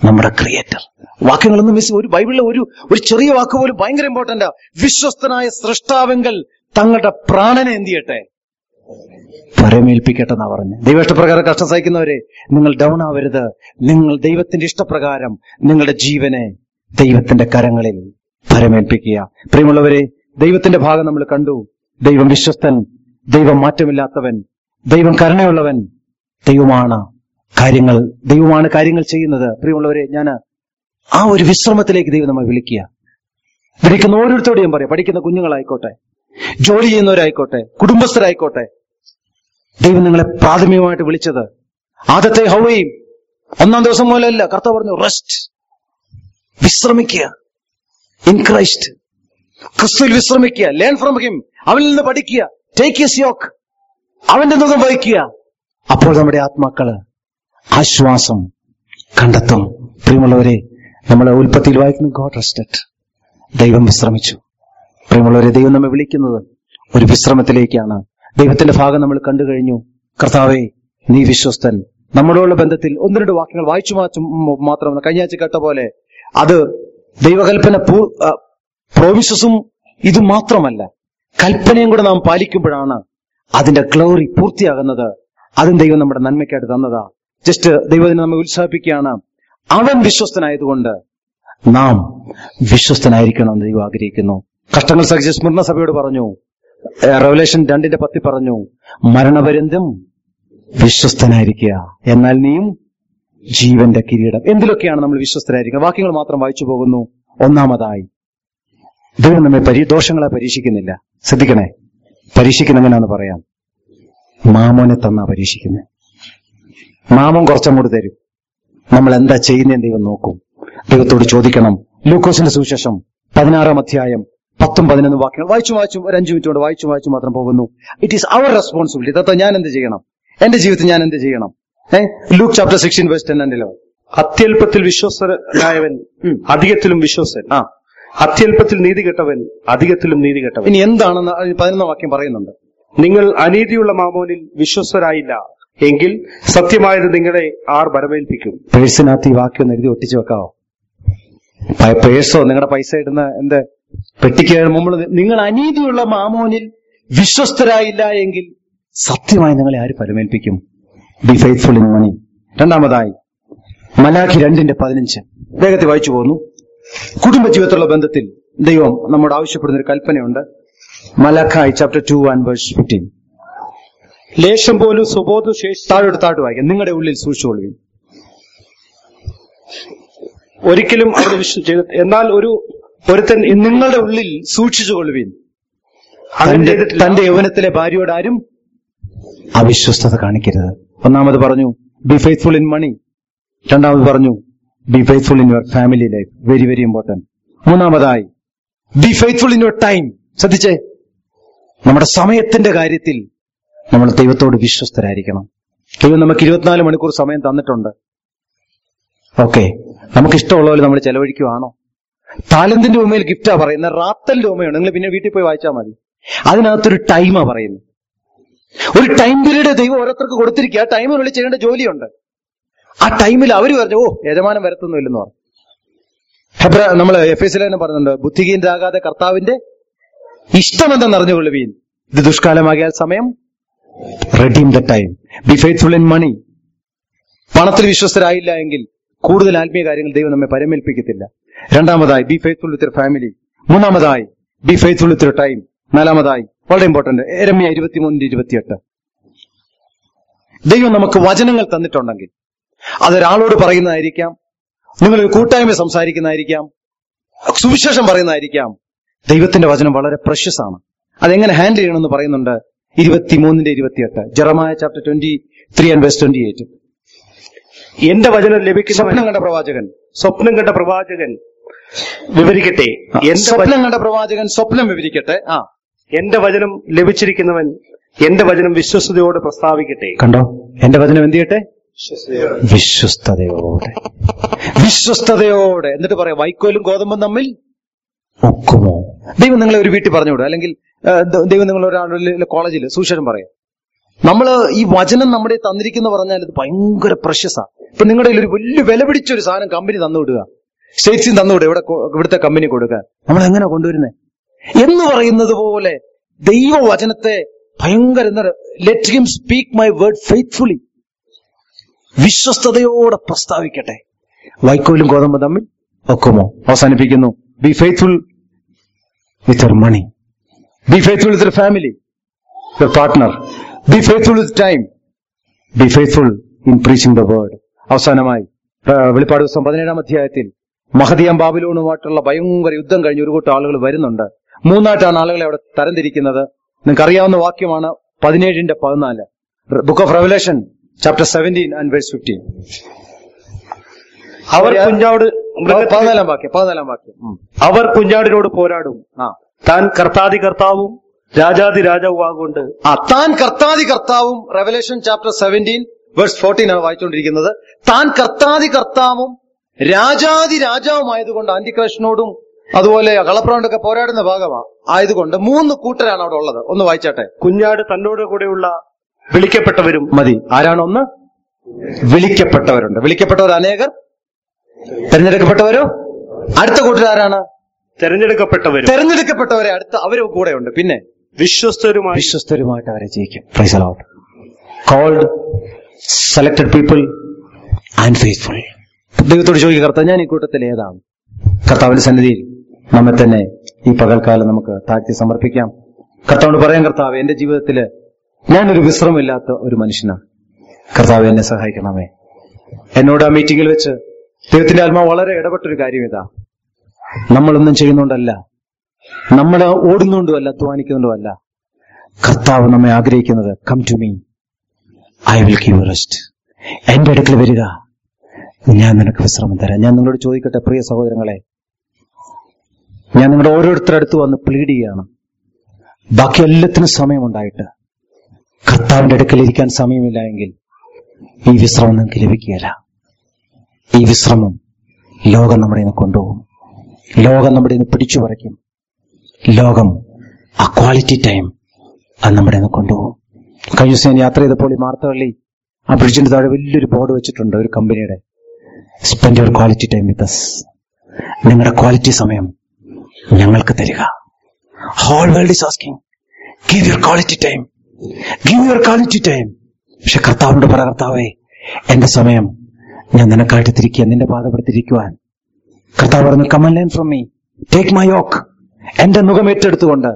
നമ്മുടെ ക്രിയേറ്റർ വാക്യങ്ങളൊന്നും മിസ് ഒരു ബൈബിളിലെ ഒരു ഒരു ചെറിയ വാക്ക് പോലും ഭയങ്കര ഇമ്പോർട്ടന്റ് വിശ്വസ്തനായ സൃഷ്ടാവെങ്കിൽ തങ്ങളുടെ പ്രാണനെ എന്ത് ചെയ്യട്ടെ ഫരമേൽപ്പിക്കട്ടെ എന്നാ പറഞ്ഞു ദൈവഷ്ടപ്രകാരം കഷ്ടം സഹിക്കുന്നവരെ നിങ്ങൾ ഡൗൺ ആവരുത് നിങ്ങൾ ദൈവത്തിന്റെ ഇഷ്ടപ്രകാരം നിങ്ങളുടെ ജീവനെ ദൈവത്തിന്റെ കരങ്ങളിൽ ഫരമേൽപ്പിക്കുക പ്രിയമുള്ളവരെ ദൈവത്തിന്റെ ഭാഗം നമ്മൾ കണ്ടു ദൈവം വിശ്വസ്തൻ ദൈവം മാറ്റമില്ലാത്തവൻ ദൈവം കരുണയുള്ളവൻ ദൈവമാണ് കാര്യങ്ങൾ ദൈവമാണ് കാര്യങ്ങൾ ചെയ്യുന്നത് പ്രിയമുള്ളവരെ ഞാൻ ആ ഒരു വിശ്രമത്തിലേക്ക് ദൈവം നമ്മെ വിളിക്കുക വിളിക്കുന്ന ഓരോരുത്തരോടും പറയാം പഠിക്കുന്ന കുഞ്ഞുങ്ങളായിക്കോട്ടെ ജോലി ചെയ്യുന്നവരായിക്കോട്ടെ കുടുംബസ്ഥരായിക്കോട്ടെ ദൈവം നിങ്ങളെ പ്രാഥമികമായിട്ട് വിളിച്ചത് ആദ്യത്തെ ഹൗവയും ഒന്നാം ദിവസം മുതലല്ല കർത്താവ് പറഞ്ഞു റെസ്റ്റ് വിശ്രമിക്കുക ഇൻ ക്രൈസ്റ്റ് ക്രിസ്തുവിൽ വിശ്രമിക്കുക ലേൺ ഫ്രം ഹിം അവനിൽ നിന്ന് പഠിക്കുക ടേക്ക് യസ് യോക്ക് അവന്റെ മുഖം വഹിക്കുക അപ്പോൾ നമ്മുടെ ആത്മാക്കള് ആശ്വാസം കണ്ടെത്തും പ്രിയമുള്ളവരെ നമ്മളെ ഉൽപ്പത്തിയിൽ വായിക്കുന്നു ഗോഡ് റെസ്റ്റഡ് ദൈവം വിശ്രമിച്ചു പ്രിയമുള്ളവരെ ദൈവം നമ്മെ വിളിക്കുന്നത് ഒരു വിശ്രമത്തിലേക്കാണ് ദൈവത്തിന്റെ ഭാഗം നമ്മൾ കണ്ടു കഴിഞ്ഞു കർത്താവെ നീ വിശ്വസ്തൻ നമ്മളോടുള്ള ബന്ധത്തിൽ ഒന്ന് രണ്ട് വാക്യങ്ങൾ വായിച്ചു മാറ്റും മാത്രം കഴിഞ്ഞ ആഴ്ച കേട്ട പോലെ അത് ദൈവകൽപ്പന പ്രോമിസസും ഇത് മാത്രമല്ല കൽപ്പനയും കൂടെ നാം പാലിക്കുമ്പോഴാണ് അതിന്റെ ഗ്ലോറി പൂർത്തിയാകുന്നത് അതും ദൈവം നമ്മുടെ നന്മയ്ക്കായിട്ട് തന്നതാ ജസ്റ്റ് ദൈവത്തിനെ നമ്മെ ഉത്സാഹിപ്പിക്കുകയാണ് അവൻ വിശ്വസ്തനായതുകൊണ്ട് നാം വിശ്വസ്തനായിരിക്കണം എന്ന് ദൈവം ആഗ്രഹിക്കുന്നു കഷ്ടങ്ങൾ സഹിച്ച സ്മരണ സഭയോട് പറഞ്ഞു റവലേഷൻ രണ്ടിന്റെ പത്തി പറഞ്ഞു മരണപര്യന്തം വിശ്വസ്തനായിരിക്കുക എന്നാൽ നീയും ജീവന്റെ കിരീടം എന്തിലൊക്കെയാണ് നമ്മൾ വിശ്വസ്തരായിരിക്കുക വാക്യങ്ങൾ മാത്രം വായിച്ചു പോകുന്നു ഒന്നാമതായി ദൈവം നമ്മെ പരി ദോഷങ്ങളെ പരീക്ഷിക്കുന്നില്ല ശ്രദ്ധിക്കണേ പരീക്ഷിക്കുന്ന എങ്ങനെയാണെന്ന് പറയാം മാമോനെ തന്നാ പരീക്ഷിക്കുന്നത് മാമോൻ കുറച്ചങ്ങോട്ട് തരും നമ്മൾ എന്താ ചെയ്യുന്നതെന്ന് ദൈവം നോക്കും ദൈവത്തോട് ചോദിക്കണം ലൂക്കോസിന്റെ സുവിശേഷം പതിനാറാം അധ്യായം പത്തും പതിനൊന്നും വാക്യങ്ങൾ വായിച്ചു വായിച്ചു ഒരു അഞ്ചു മിനിറ്റ് കൊണ്ട് വായിച്ചു വായിച്ചു മാത്രം പോകുന്നു ഇറ്റ് ഈസ് അവർ റെസ്പോൺസിബിലിറ്റി തത്വം ഞാൻ എന്ത് ചെയ്യണം എന്റെ ജീവിതത്തിൽ ഞാൻ എന്ത് ചെയ്യണം ഏഹ് Luke chapter sixteen verse ten and eleven അത്യല്പത്തിൽ വിശ്വസ്തനായവൻ ഉം. അധികത്തിലും വിശ്വസ്തൻ ആ അത്യല്പത്തിൽ നീതി കെട്ടവൻ അധികത്തിലും നീതി കെട്ടവൻ ഇനി എന്താണെന്ന് അതിന് പതിനൊന്നാം വാക്യം പറയുന്നുണ്ട് നിങ്ങൾ അനീതിയുള്ള മാമോനിൽ വിശ്വസ്തരായില്ല എങ്കിൽ സത്യമായത് നിങ്ങളെ ആർ ബലമേൽപ്പിക്കും പേഴ്സിനകത്ത് ഈ വാക്യം ഒന്ന് എഴുതി ഒട്ടിച്ചു വെക്കാവോ പ- പേഴ്സോ നിങ്ങളുടെ പൈസ ഇടുന്ന എന്ത് പെട്ടിക്ക് മുമ്പ് നിങ്ങൾ അനീതിയുള്ള മാമോനിൽ വിശ്വസ്തരായില്ല എങ്കിൽ സത്യമായി നിങ്ങളെ ആര് ഫലമേൽപ്പിക്കും ബി ഫെയ്ത്ത്ഫുൾ ഇൻ മണി രണ്ടാമതായി മലാഖി രണ്ടിന്റെ പതിനഞ്ച് വേഗത്തിൽ വായിച്ചു പോകുന്നു കുടുംബജീവിതത്തിലുള്ള ബന്ധത്തിൽ ദൈവം നമ്മോട് ആവശ്യപ്പെടുന്ന ഒരു കൽപ്പനയുണ്ട് Malachi chapter two and verse fifteen ലേശം പോലും സുബോധ ശേഷി താഴോട്ട് താഴോട്ട് വായിക്കാം നിങ്ങളുടെ ഉള്ളിൽ സൂക്ഷിച്ചുകൊള്ളുവിൻ ഒരിക്കലും അവിടെ വിശ്വ എന്നാൽ ഒരു ഒരുത്തൻ ഇന്ന് നിങ്ങളുടെ ഉള്ളിൽ സൂക്ഷിച്ചുകൊള്ളുവിൻ അങ്ങനെ തന്റെ ചെയ്തിട്ടില്ല തന്റെ യൗവനത്തിലെ ഭാര്യയോട് ആരും അവിശ്വസ്തത കാണിക്കരുത് ഒന്നാമത് പറഞ്ഞു ബി ഫെയ്ത്ത്ഫുൾ ഇൻ മണി രണ്ടാമത് പറഞ്ഞു be faithful in your family life very very important മൂന്നാമതായി be faithful in your time ശ്രദ്ധിച്ചേ നമ്മുടെ സമയത്തിന്റെ കാര്യത്തിൽ നമ്മൾ ദൈവത്തോട് വിശ്വസ്തരായിരിക്കണം ദൈവം നമുക്ക് ഇരുപത്തിനാല് മണിക്കൂർ സമയം തന്നിട്ടുണ്ട് ഓക്കെ നമുക്ക് ഇഷ്ടമുള്ള പോലെ നമ്മൾ ചെലവഴിക്കുവാണോ താലന്തിന്റെ ഉമയിൽ ഗിഫ്റ്റാ പറയുന്നത് റാത്തലിന്റെ ഉമയാണ് നിങ്ങൾ പിന്നെ വീട്ടിൽ പോയി വായിച്ചാൽ മതി അതിനകത്തൊരു ടൈമാ പറയുന്നത് ഒരു ടൈം പീരീഡ് ദൈവം ഓരോരുത്തർക്ക് കൊടുത്തിരിക്കുക ആ ടൈമിനുള്ളിൽ ചെയ്യേണ്ട ജോലിയുണ്ട് ആ ടൈമിൽ അവർ പറഞ്ഞു ഓ യജമാനം വരത്തൊന്നുമില്ലെന്ന് പറഞ്ഞു ഹെബ്ര നമ്മൾ എഫ് എസ് തന്നെ പറഞ്ഞിട്ടുണ്ട് ബുദ്ധിഹീനരാകാതെ കർത്താവിന്റെ ഇഷ്ടം എന്തെന്ന് അറിഞ്ഞുകൊള്ളുവീൻ ഇത് ദുഷ്കാലമാകിയാൽ സമയം redeem the time be faithful in money പണത്തിൽ വിശ്വസ്തരായില്ല എങ്കിൽ കൂടുതൽ ആത്മീയ കാര്യങ്ങൾ ദൈവം നമ്മെ പരമേൽപ്പിക്കത്തില്ല രണ്ടാമതായി ബി ഫെയ്ത്ത്ഫുൾ വിത്ത് ഫാമിലി മൂന്നാമതായി ബി ഫെയ്ത്ത്ഫുൾ വിത്ത് ടൈം നാലാമതായി വളരെ ഇമ്പോർട്ടന്റ് എരമ്യ ഇരുപത്തിമൂന്നിന്റെ ഇരുപത്തിയെട്ട് ദൈവം നമുക്ക് വചനങ്ങൾ തന്നിട്ടുണ്ടെങ്കിൽ അതൊരാളോട് പറയുന്നതായിരിക്കാം നിങ്ങൾ ഒരു കൂട്ടായ്മ സംസാരിക്കുന്നതായിരിക്കാം സുവിശേഷം പറയുന്നതായിരിക്കാം ദൈവത്തിന്റെ വചനം വളരെ പ്രഷ്യസ് ആണ് അതെങ്ങനെ ഹാൻഡിൽ ചെയ്യണമെന്ന് പറയുന്നുണ്ട് ഇരുപത്തിമൂന്നിന്റെ ഇരുപത്തിയെട്ട് Jeremiah chapter twenty three and verse twenty eight എന്റെ വചനം ലഭിക്കുന്ന സ്വപ്നം കണ്ട പ്രവാചകൻ സ്വപ്നം കണ്ട പ്രവാചകൻ വിവരിക്കട്ടെ എന്റെ വച- സ്വപ്നം കണ്ട പ്രവാചകൻ സ്വപ്നം വിവരിക്കട്ടെ ആ എന്റെ വചനം ലഭിച്ചിരിക്കുന്നവൻ എന്റെ വചനം വിശ്വസതയോടെ പ്രസ്താവിക്കട്ടെ കണ്ടോ എന്റെ വചനം എന്ത് ചെയ്യട്ടെ വിശ്വസ്തയോടെ വിശ്വസ്തയോടെ എന്നിട്ട് പറയാം വൈക്കോലും ഗോതമ്പും തമ്മിൽ ഒക്കുമോ ദൈവം നിങ്ങളെ ഒരു വീട്ടിൽ പറഞ്ഞുവിടും അല്ലെങ്കിൽ ആ, ദ- ദൈവം നിങ്ങൾ ഒരാളുടെ കോളേജിൽ സുശേഷം പറയാം നമ്മൾ ഈ വചനം നമ്മുടെ തന്നിരിക്കുന്ന പറഞ്ഞാൽ ഇത് ഭയങ്കര പ്രശസ്സാ ഇപ്പൊ നിങ്ങളുടെ കയ്യിൽ ഒരു വലിയ വില പിടിച്ച ഒരു സാധനം കമ്പനി തന്നു വിടുക സ്റ്റേറ്റ്സിൽ തന്നു വിടുക ഇവിടെ കൊ- ഇവിടുത്തെ കമ്പനി കൊടുക്കുക നമ്മൾ എങ്ങനെ കൊണ്ടുവരുന്നത് എന്ന് പറയുന്നത് പോലെ ദൈവവചനത്തെ ഭയങ്കര എന്താ let him speak my word faithfully വിശ്വസ്തയോടെ പ്രസ്താവിക്കട്ടെ വൈക്കോലും ഗോതമ്പ് തമ്മിൽ ഒക്കുമോ അവസാനിപ്പിക്കുന്നു be faithful with your money be faithful with your family your partner be faithful with time be faithful in preaching the word അവസാനമായി ആ, വെളിപ്പാട് ദിവസം പതിനേഴാം അധ്യായത്തിൽ മഹദിയാം ബാബിലോണുമായിട്ടുള്ള ഭയങ്കര യുദ്ധം കഴിഞ്ഞ് ഒരു കൂട്ടം ആളുകൾ വരുന്നുണ്ട് മൂന്നായിട്ടാണ് ആളുകളെ അവിടെ തരംതിരിക്കുന്നത് നിങ്ങൾക്ക് അറിയാവുന്ന വാക്യമാണ് പതിനേഴിന്റെ പതിനാല് book of Revelation chapter seventeen and verse fifteen അവർ കുഞ്ഞാട് മൃഗത്തെ- പതിനാലാം വാക്യം പതിനാലാം വാക്യം ഉം. അവർ കുഞ്ഞാടിനോട് പോരാടും ആ താൻ കർത്താതി കർത്താവും രാജാതി രാജാവുമാകൊണ്ട് ആ താൻ കർത്താതി കർത്താവും Revelation chapter seventeen verse fourteen ആണ് വായിച്ചുകൊണ്ടിരിക്കുന്നത് താൻ കർത്താതി കർത്താവും രാജാതി രാജാവുമായതുകൊണ്ട് ആന്റിക്രൈസ്റ്റിനോടും അതുപോലെ കളപ്രവണ്ടൊക്കെ പോരാടുന്ന ഭാഗമാണ് ആയതുകൊണ്ട് മൂന്ന് കൂട്ടരാണ് അവിടെ ഉള്ളത് ഒന്ന് വായിച്ചാട്ടെ കുഞ്ഞാട് തന്നോട് കൂടെയുള്ള വിളിക്കപ്പെട്ടവരും മതി ആരാണ് ഒന്ന് വിളിക്കപ്പെട്ടവരുണ്ട് വിളിക്കപ്പെട്ടവർ അനേകർ തെരഞ്ഞെടുക്കപ്പെട്ടവരോ അടുത്ത കൂട്ടർ ആരാണ് തെരഞ്ഞെടുക്കപ്പെട്ടവരും തെരഞ്ഞെടുക്കപ്പെട്ടവരെ അടുത്ത അവരും കൂടെ ഉണ്ട് പിന്നെ വിശ്വസ്തരുമായി വിശ്വസ്തരുമായിട്ട് അവരെ ജയിക്കും praise a lot called selected people and faithful ദൈവത്തോട് ചോദിക്കുക കർത്താവ് ഞാൻ ഈ കൂട്ടത്തിൽ ഏതാണ് കർത്താവിന്റെ സന്നിധിയിൽ നമ്മെ തന്നെ ഈ പകൽക്കാലം നമുക്ക് താഴ്ത്തി സമർപ്പിക്കാം കർത്താവിനോട് പറയാം കർത്താവ് എന്റെ ജീവിതത്തില് ഞാനൊരു വിശ്രമമില്ലാത്ത ഒരു മനുഷ്യനാണ് കർത്താവ് എന്നെ സഹായിക്കണമേ എന്നോട് ആ മീറ്റിംഗിൽ വെച്ച് ദൈവത്തിന്റെ ആത്മാവ് വളരെ ഇടപെട്ടൊരു കാര്യം ഇതാ നമ്മളൊന്നും ചെയ്യുന്നുണ്ടല്ല നമ്മൾ ഓടുന്നുകൊണ്ടുമല്ല അധ്വാനിക്കുന്നുണ്ടുമല്ല കർത്താവ് നമ്മെ ആഗ്രഹിക്കുന്നത് come to me I will give rest എന്റെ അടുക്കൽ വരിക ഞാൻ നിനക്ക് വിശ്രമം തരാം ഞാൻ നിങ്ങളോട് ചോദിക്കട്ടെ പ്രിയ സഹോദരങ്ങളെ ഞാൻ നിങ്ങളുടെ ഓരോരുത്തരുടെ അടുത്ത് വന്ന് പ്ലീഡ് ചെയ്യാണ് ബാക്കി എല്ലാത്തിനും സമയമുണ്ടായിട്ട് കർത്താവിന്റെ അടുക്കൽ ഇരിക്കാൻ സമയമില്ല എങ്കിൽ ഈ വിശ്രമം നിങ്ങൾക്ക് ലഭിക്കുകയില്ല ഈ വിശ്രമം ലോകം നമ്മുടെ നിന്ന് കൊണ്ടുപോകും ലോകം നമ്മുടെ നിന്ന് പിടിച്ചു പറിക്കും ലോകം ആ ക്വാളിറ്റി ടൈം അത് നമ്മുടെ നിന്ന് കൊണ്ടുപോകും കഴിഞ്ഞ ദിവസം ഞാൻ യാത്ര ചെയ്തപ്പോൾ ഈ മാർത്തവള്ളി ആ ബ്രിഡ്ജിന്റെ താഴെ വലിയൊരു ബോർഡ് വെച്ചിട്ടുണ്ട് ഒരു കമ്പനിയുടെ spend your quality time with us നിങ്ങളുടെ ക്വാളിറ്റി സമയം ഞങ്ങൾക്ക് തരിക whole world is asking give your quality time give your quality time പക്ഷെ കർത്താവിന്റെ പറ കർത്താവേ എന്റെ സമയം ഞാൻ നിനക്കായിട്ട് തിരിക്കുക നിന്റെ പാതപ്പെടുത്തിരിക്കുവാൻ കർത്താവ് പറഞ്ഞു come on learn from me take my yoke എന്റെ മുഖം ഏറ്റെടുത്തുകൊണ്ട്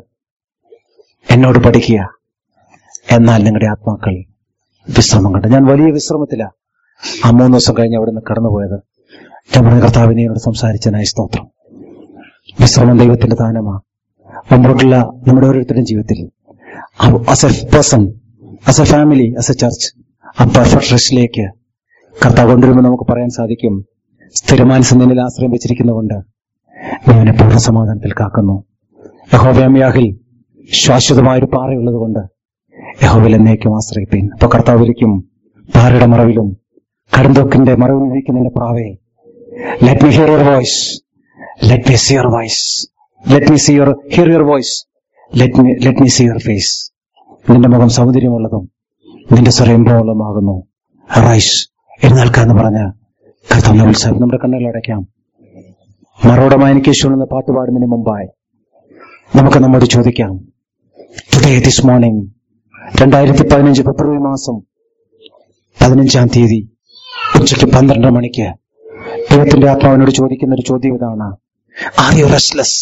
എന്നോട് പഠിക്കുക എന്നാൽ നിങ്ങളുടെ ആത്മാക്കൾ വിശ്രമം കണ്ടു ഞാൻ വലിയ വിശ്രമത്തില ആ മൂന്ന് ദിവസം കഴിഞ്ഞ് അവിടെ നിന്ന് കടന്നുപോയത് ഞാൻ പറഞ്ഞ കർത്താവിനെ എന്നോട് സംസാരിച്ചനായ സ്തോത്രം വിശ്രമം ദൈവത്തിന്റെ ദാനമാ മുമ്പോട്ടുള്ള നമ്മുടെ ഓരോരുത്തരുടെയും ജീവിതത്തിൽ as a person as a family as a church ആ പെർഫെക്റ്റ് റെസ്റ്റിലേക്ക് കർത്താവ് കൊണ്ടുവരുമ്പോൾ നമുക്ക് പറയാൻ സാധിക്കും സ്ഥിരമാനസം നിന്നിൽ ആശ്രയം വെച്ചിരിക്കുന്നതുകൊണ്ട് നീ അവനെ പൂർണ്ണ സമാധാനത്തിൽ കാക്കുന്നു യഹോവയാമിയാഹിൽ ശാശ്വതമായൊരു പാറയുള്ളത് കൊണ്ട് യഹോവിൽ എന്നേക്കും ആശ്രയിപ്പീൻ അപ്പൊ കർത്താവിലേക്കും പാറയുടെ മറവിലും കടുന്തോക്കിന്റെ മറവിൽ ഇരിക്കുന്നതിന്റെ പ്രാവേ let me hear your voice let me see your voice let me see your hear your voice let me let me see your face നിന്റെ മുഖം സൗന്ദര്യമുള്ളതും നിന്റെ സ്വരംഭവമുള്ളതുമാകുന്നു റൈസ് എഴുന്നേൽക്കാന്ന് പറഞ്ഞ കർത്താവ് ഉത്സവം നമ്മുടെ കണ്ണുകൾ അടയ്ക്കാം മറോടമാനിക്കേശ്വർ എന്ന പാട്ട് പാടുന്നതിന് മുമ്പായി നമുക്ക് നമ്മോട് ചോദിക്കാം ടുഡേ ദിസ് മോർണിംഗ് രണ്ടായിരത്തി പതിനഞ്ച് ഫെബ്രുവരി മാസം പതിനഞ്ചാം തീയതി ഉച്ചയ്ക്ക് പന്ത്രണ്ട് മണിക്ക് ദൈവത്തിന്റെ ആത്മാവിനോട് ചോദിക്കുന്ന ഒരു ചോദ്യം ഇതാണ് ആർ യു റെസ്റ്റ്ലെസ്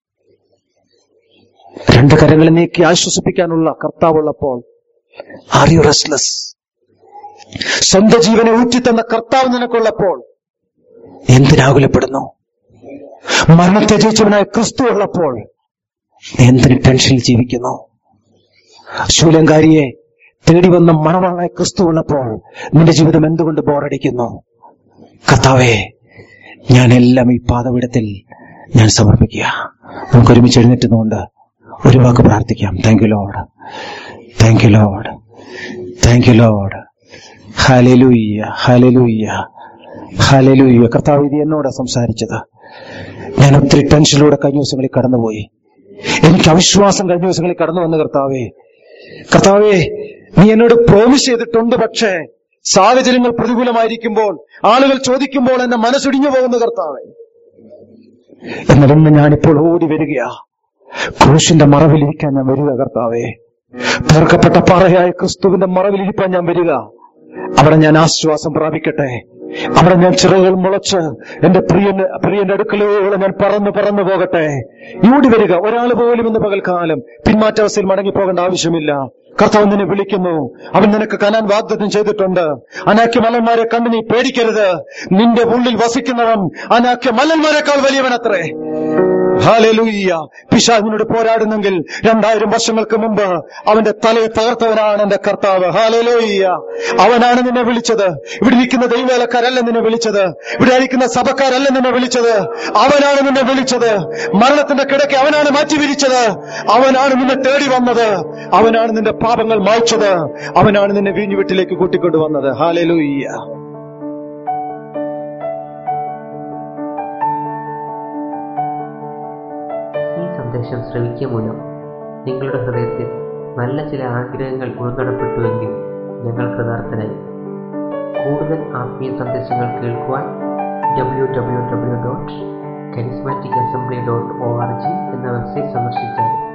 രണ്ട് കരങ്ങളിൽ നീക്കി ആശ്വസിപ്പിക്കാനുള്ള കർത്താവുള്ളപ്പോൾ ആർ യു റെസ്റ്റ്ലെസ് സ്വന്തം ജീവനെ ഊറ്റിത്തന്ന കർത്താവ് നിനക്കുള്ളപ്പോൾ എന്തിനാകുലപ്പെടുന്നു മരണത്തെ ജയിച്ചവനായ ക്രിസ്തു ഉള്ളപ്പോൾ നീ എന്തിന് ടെൻഷനിൽ ജീവിക്കുന്നു ശൂലങ്കാരിയെ തേടി വന്ന മണവാളായ ക്രിസ്തു ഉള്ളപ്പോൾ നിന്റെ ജീവിതം എന്തുകൊണ്ട് ബോറടിക്കുന്നു കർത്താവേ ഞാൻ എല്ലാം ഈ പാതവിടത്തിൽ ഞാൻ സമർപ്പിക്കുക നമുക്ക് ഒരുമിച്ച് എഴുന്നേറ്റുന്നുകൊണ്ട് ഒരു വാക്ക് പ്രാർത്ഥിക്കാം thank you Lord thank you Lord thank you Lord ഹാലലൂയ്യ ഹാലലൂയ്യ ഹാലലൂയ്യ കർത്താവ് ഇത് എന്നോട് സംസാരിച്ചത് ഞാൻ ഒത്തിരി ടെൻഷനിലൂടെ കഴിഞ്ഞ ദിവസങ്ങളിൽ കടന്നുപോയി എനിക്ക് അവിശ്വാസം കഴിഞ്ഞ ദിവസങ്ങളിൽ കടന്നു വന്ന കർത്താവേ കർത്താവേ നീ എന്നോട് പ്രോമിസ് ചെയ്തിട്ടുണ്ട് പക്ഷേ സാഹചര്യങ്ങൾ പ്രതികൂലമായിരിക്കുമ്പോൾ ആളുകൾ ചോദിക്കുമ്പോൾ എന്നെ മനസ്സുടിഞ്ഞു പോകുന്ന കർത്താവേ എന്നാൽ ഇന്ന് ഞാനിപ്പോൾ ഓടി വരികയാ ക്രൂശിന്റെ മറവിലിരിക്കാൻ ഞാൻ വരിക കർത്താവേ തീർക്കപ്പെട്ട പറയായ ക്രിസ്തുവിന്റെ മറവിലിരിക്കാൻ ഞാൻ വരിക അവിടെ ഞാൻ ആശ്വാസം പ്രാപിക്കട്ടെ അവിടെ ഞാൻ ചിറകുകൾ മുളച്ച് എന്റെ പ്രിയന്റെ പ്രിയന്റെ അടുക്കലോളം ഞാൻ പറന്നു പറന്നു പോകട്ടെ ഇങ്ങോട്ട് വരിക ഒരാൾ പോലും ഇന്ന് പകൽക്കാലം പിന്മാറ്റാവസ്ഥയിൽ മടങ്ങി പോകേണ്ട ആവശ്യമില്ല കർത്താവ് നിന്നെ വിളിക്കുന്നു അവൻ നിനക്ക് കനാൻ വാഗ്ദത്തം ചെയ്തിട്ടുണ്ട് അനാക്യ മലന്മാരെ കണ്ട് നീ പേടിക്കരുത് നിന്റെ ഉള്ളിൽ വസിക്കുന്നവൻ അനാക്യ മലന്മാരെക്കാൾ വലിയവനത്രേ ഹാലലൂയ്യ പിശാചിനോട് പോരാടുന്നെങ്കിൽ രണ്ടായിരം വർഷങ്ങൾക്ക് മുമ്പ് അവന്റെ തലയെ തകർത്തവനാണ് എന്റെ കർത്താവ് ഹാലലൂയ്യ അവനാണ് നിന്നെ വിളിച്ചത് ഇവിടെ ഇരിക്കുന്ന ദൈവവേലക്കാരല്ല നിന്നെ വിളിച്ചത് ഇവിടെ ഇരിക്കുന്ന സഭക്കാരല്ല നിന്നെ വിളിച്ചത് അവനാണ് നിന്നെ വിളിച്ചത് മരണത്തിന്റെ കിടക്കെ അവനാണ് മാറ്റി വിരിച്ചത് അവനാണ് നിന്നെ തേടി വന്നത് അവനാണ് നിന്റെ പാപങ്ങൾ മായ്ച്ചത് അവനാണ് നിന്നെ വീഞ്ഞു വീട്ടിലേക്ക് കൂട്ടിക്കൊണ്ടുവന്നത് ഹാലലൂയ്യ ഈ സന്ദേശം ശ്രവിക്കുക മൂലം നിങ്ങളുടെ ഹൃദയത്തിൽ നല്ല ചില ആഗ്രഹങ്ങൾ ഉൾനടപ്പെട്ടുവെങ്കിൽ ഞങ്ങൾ കൃതാർത്ഥനായി കൂടുതൽ ആത്മീയ സന്ദേശങ്ങൾ കേൾക്കുവാൻ W W W dot charismatic assembly dot O R G എന്ന വെബ്സൈറ്റ് സന്ദർശിച്ചാൽ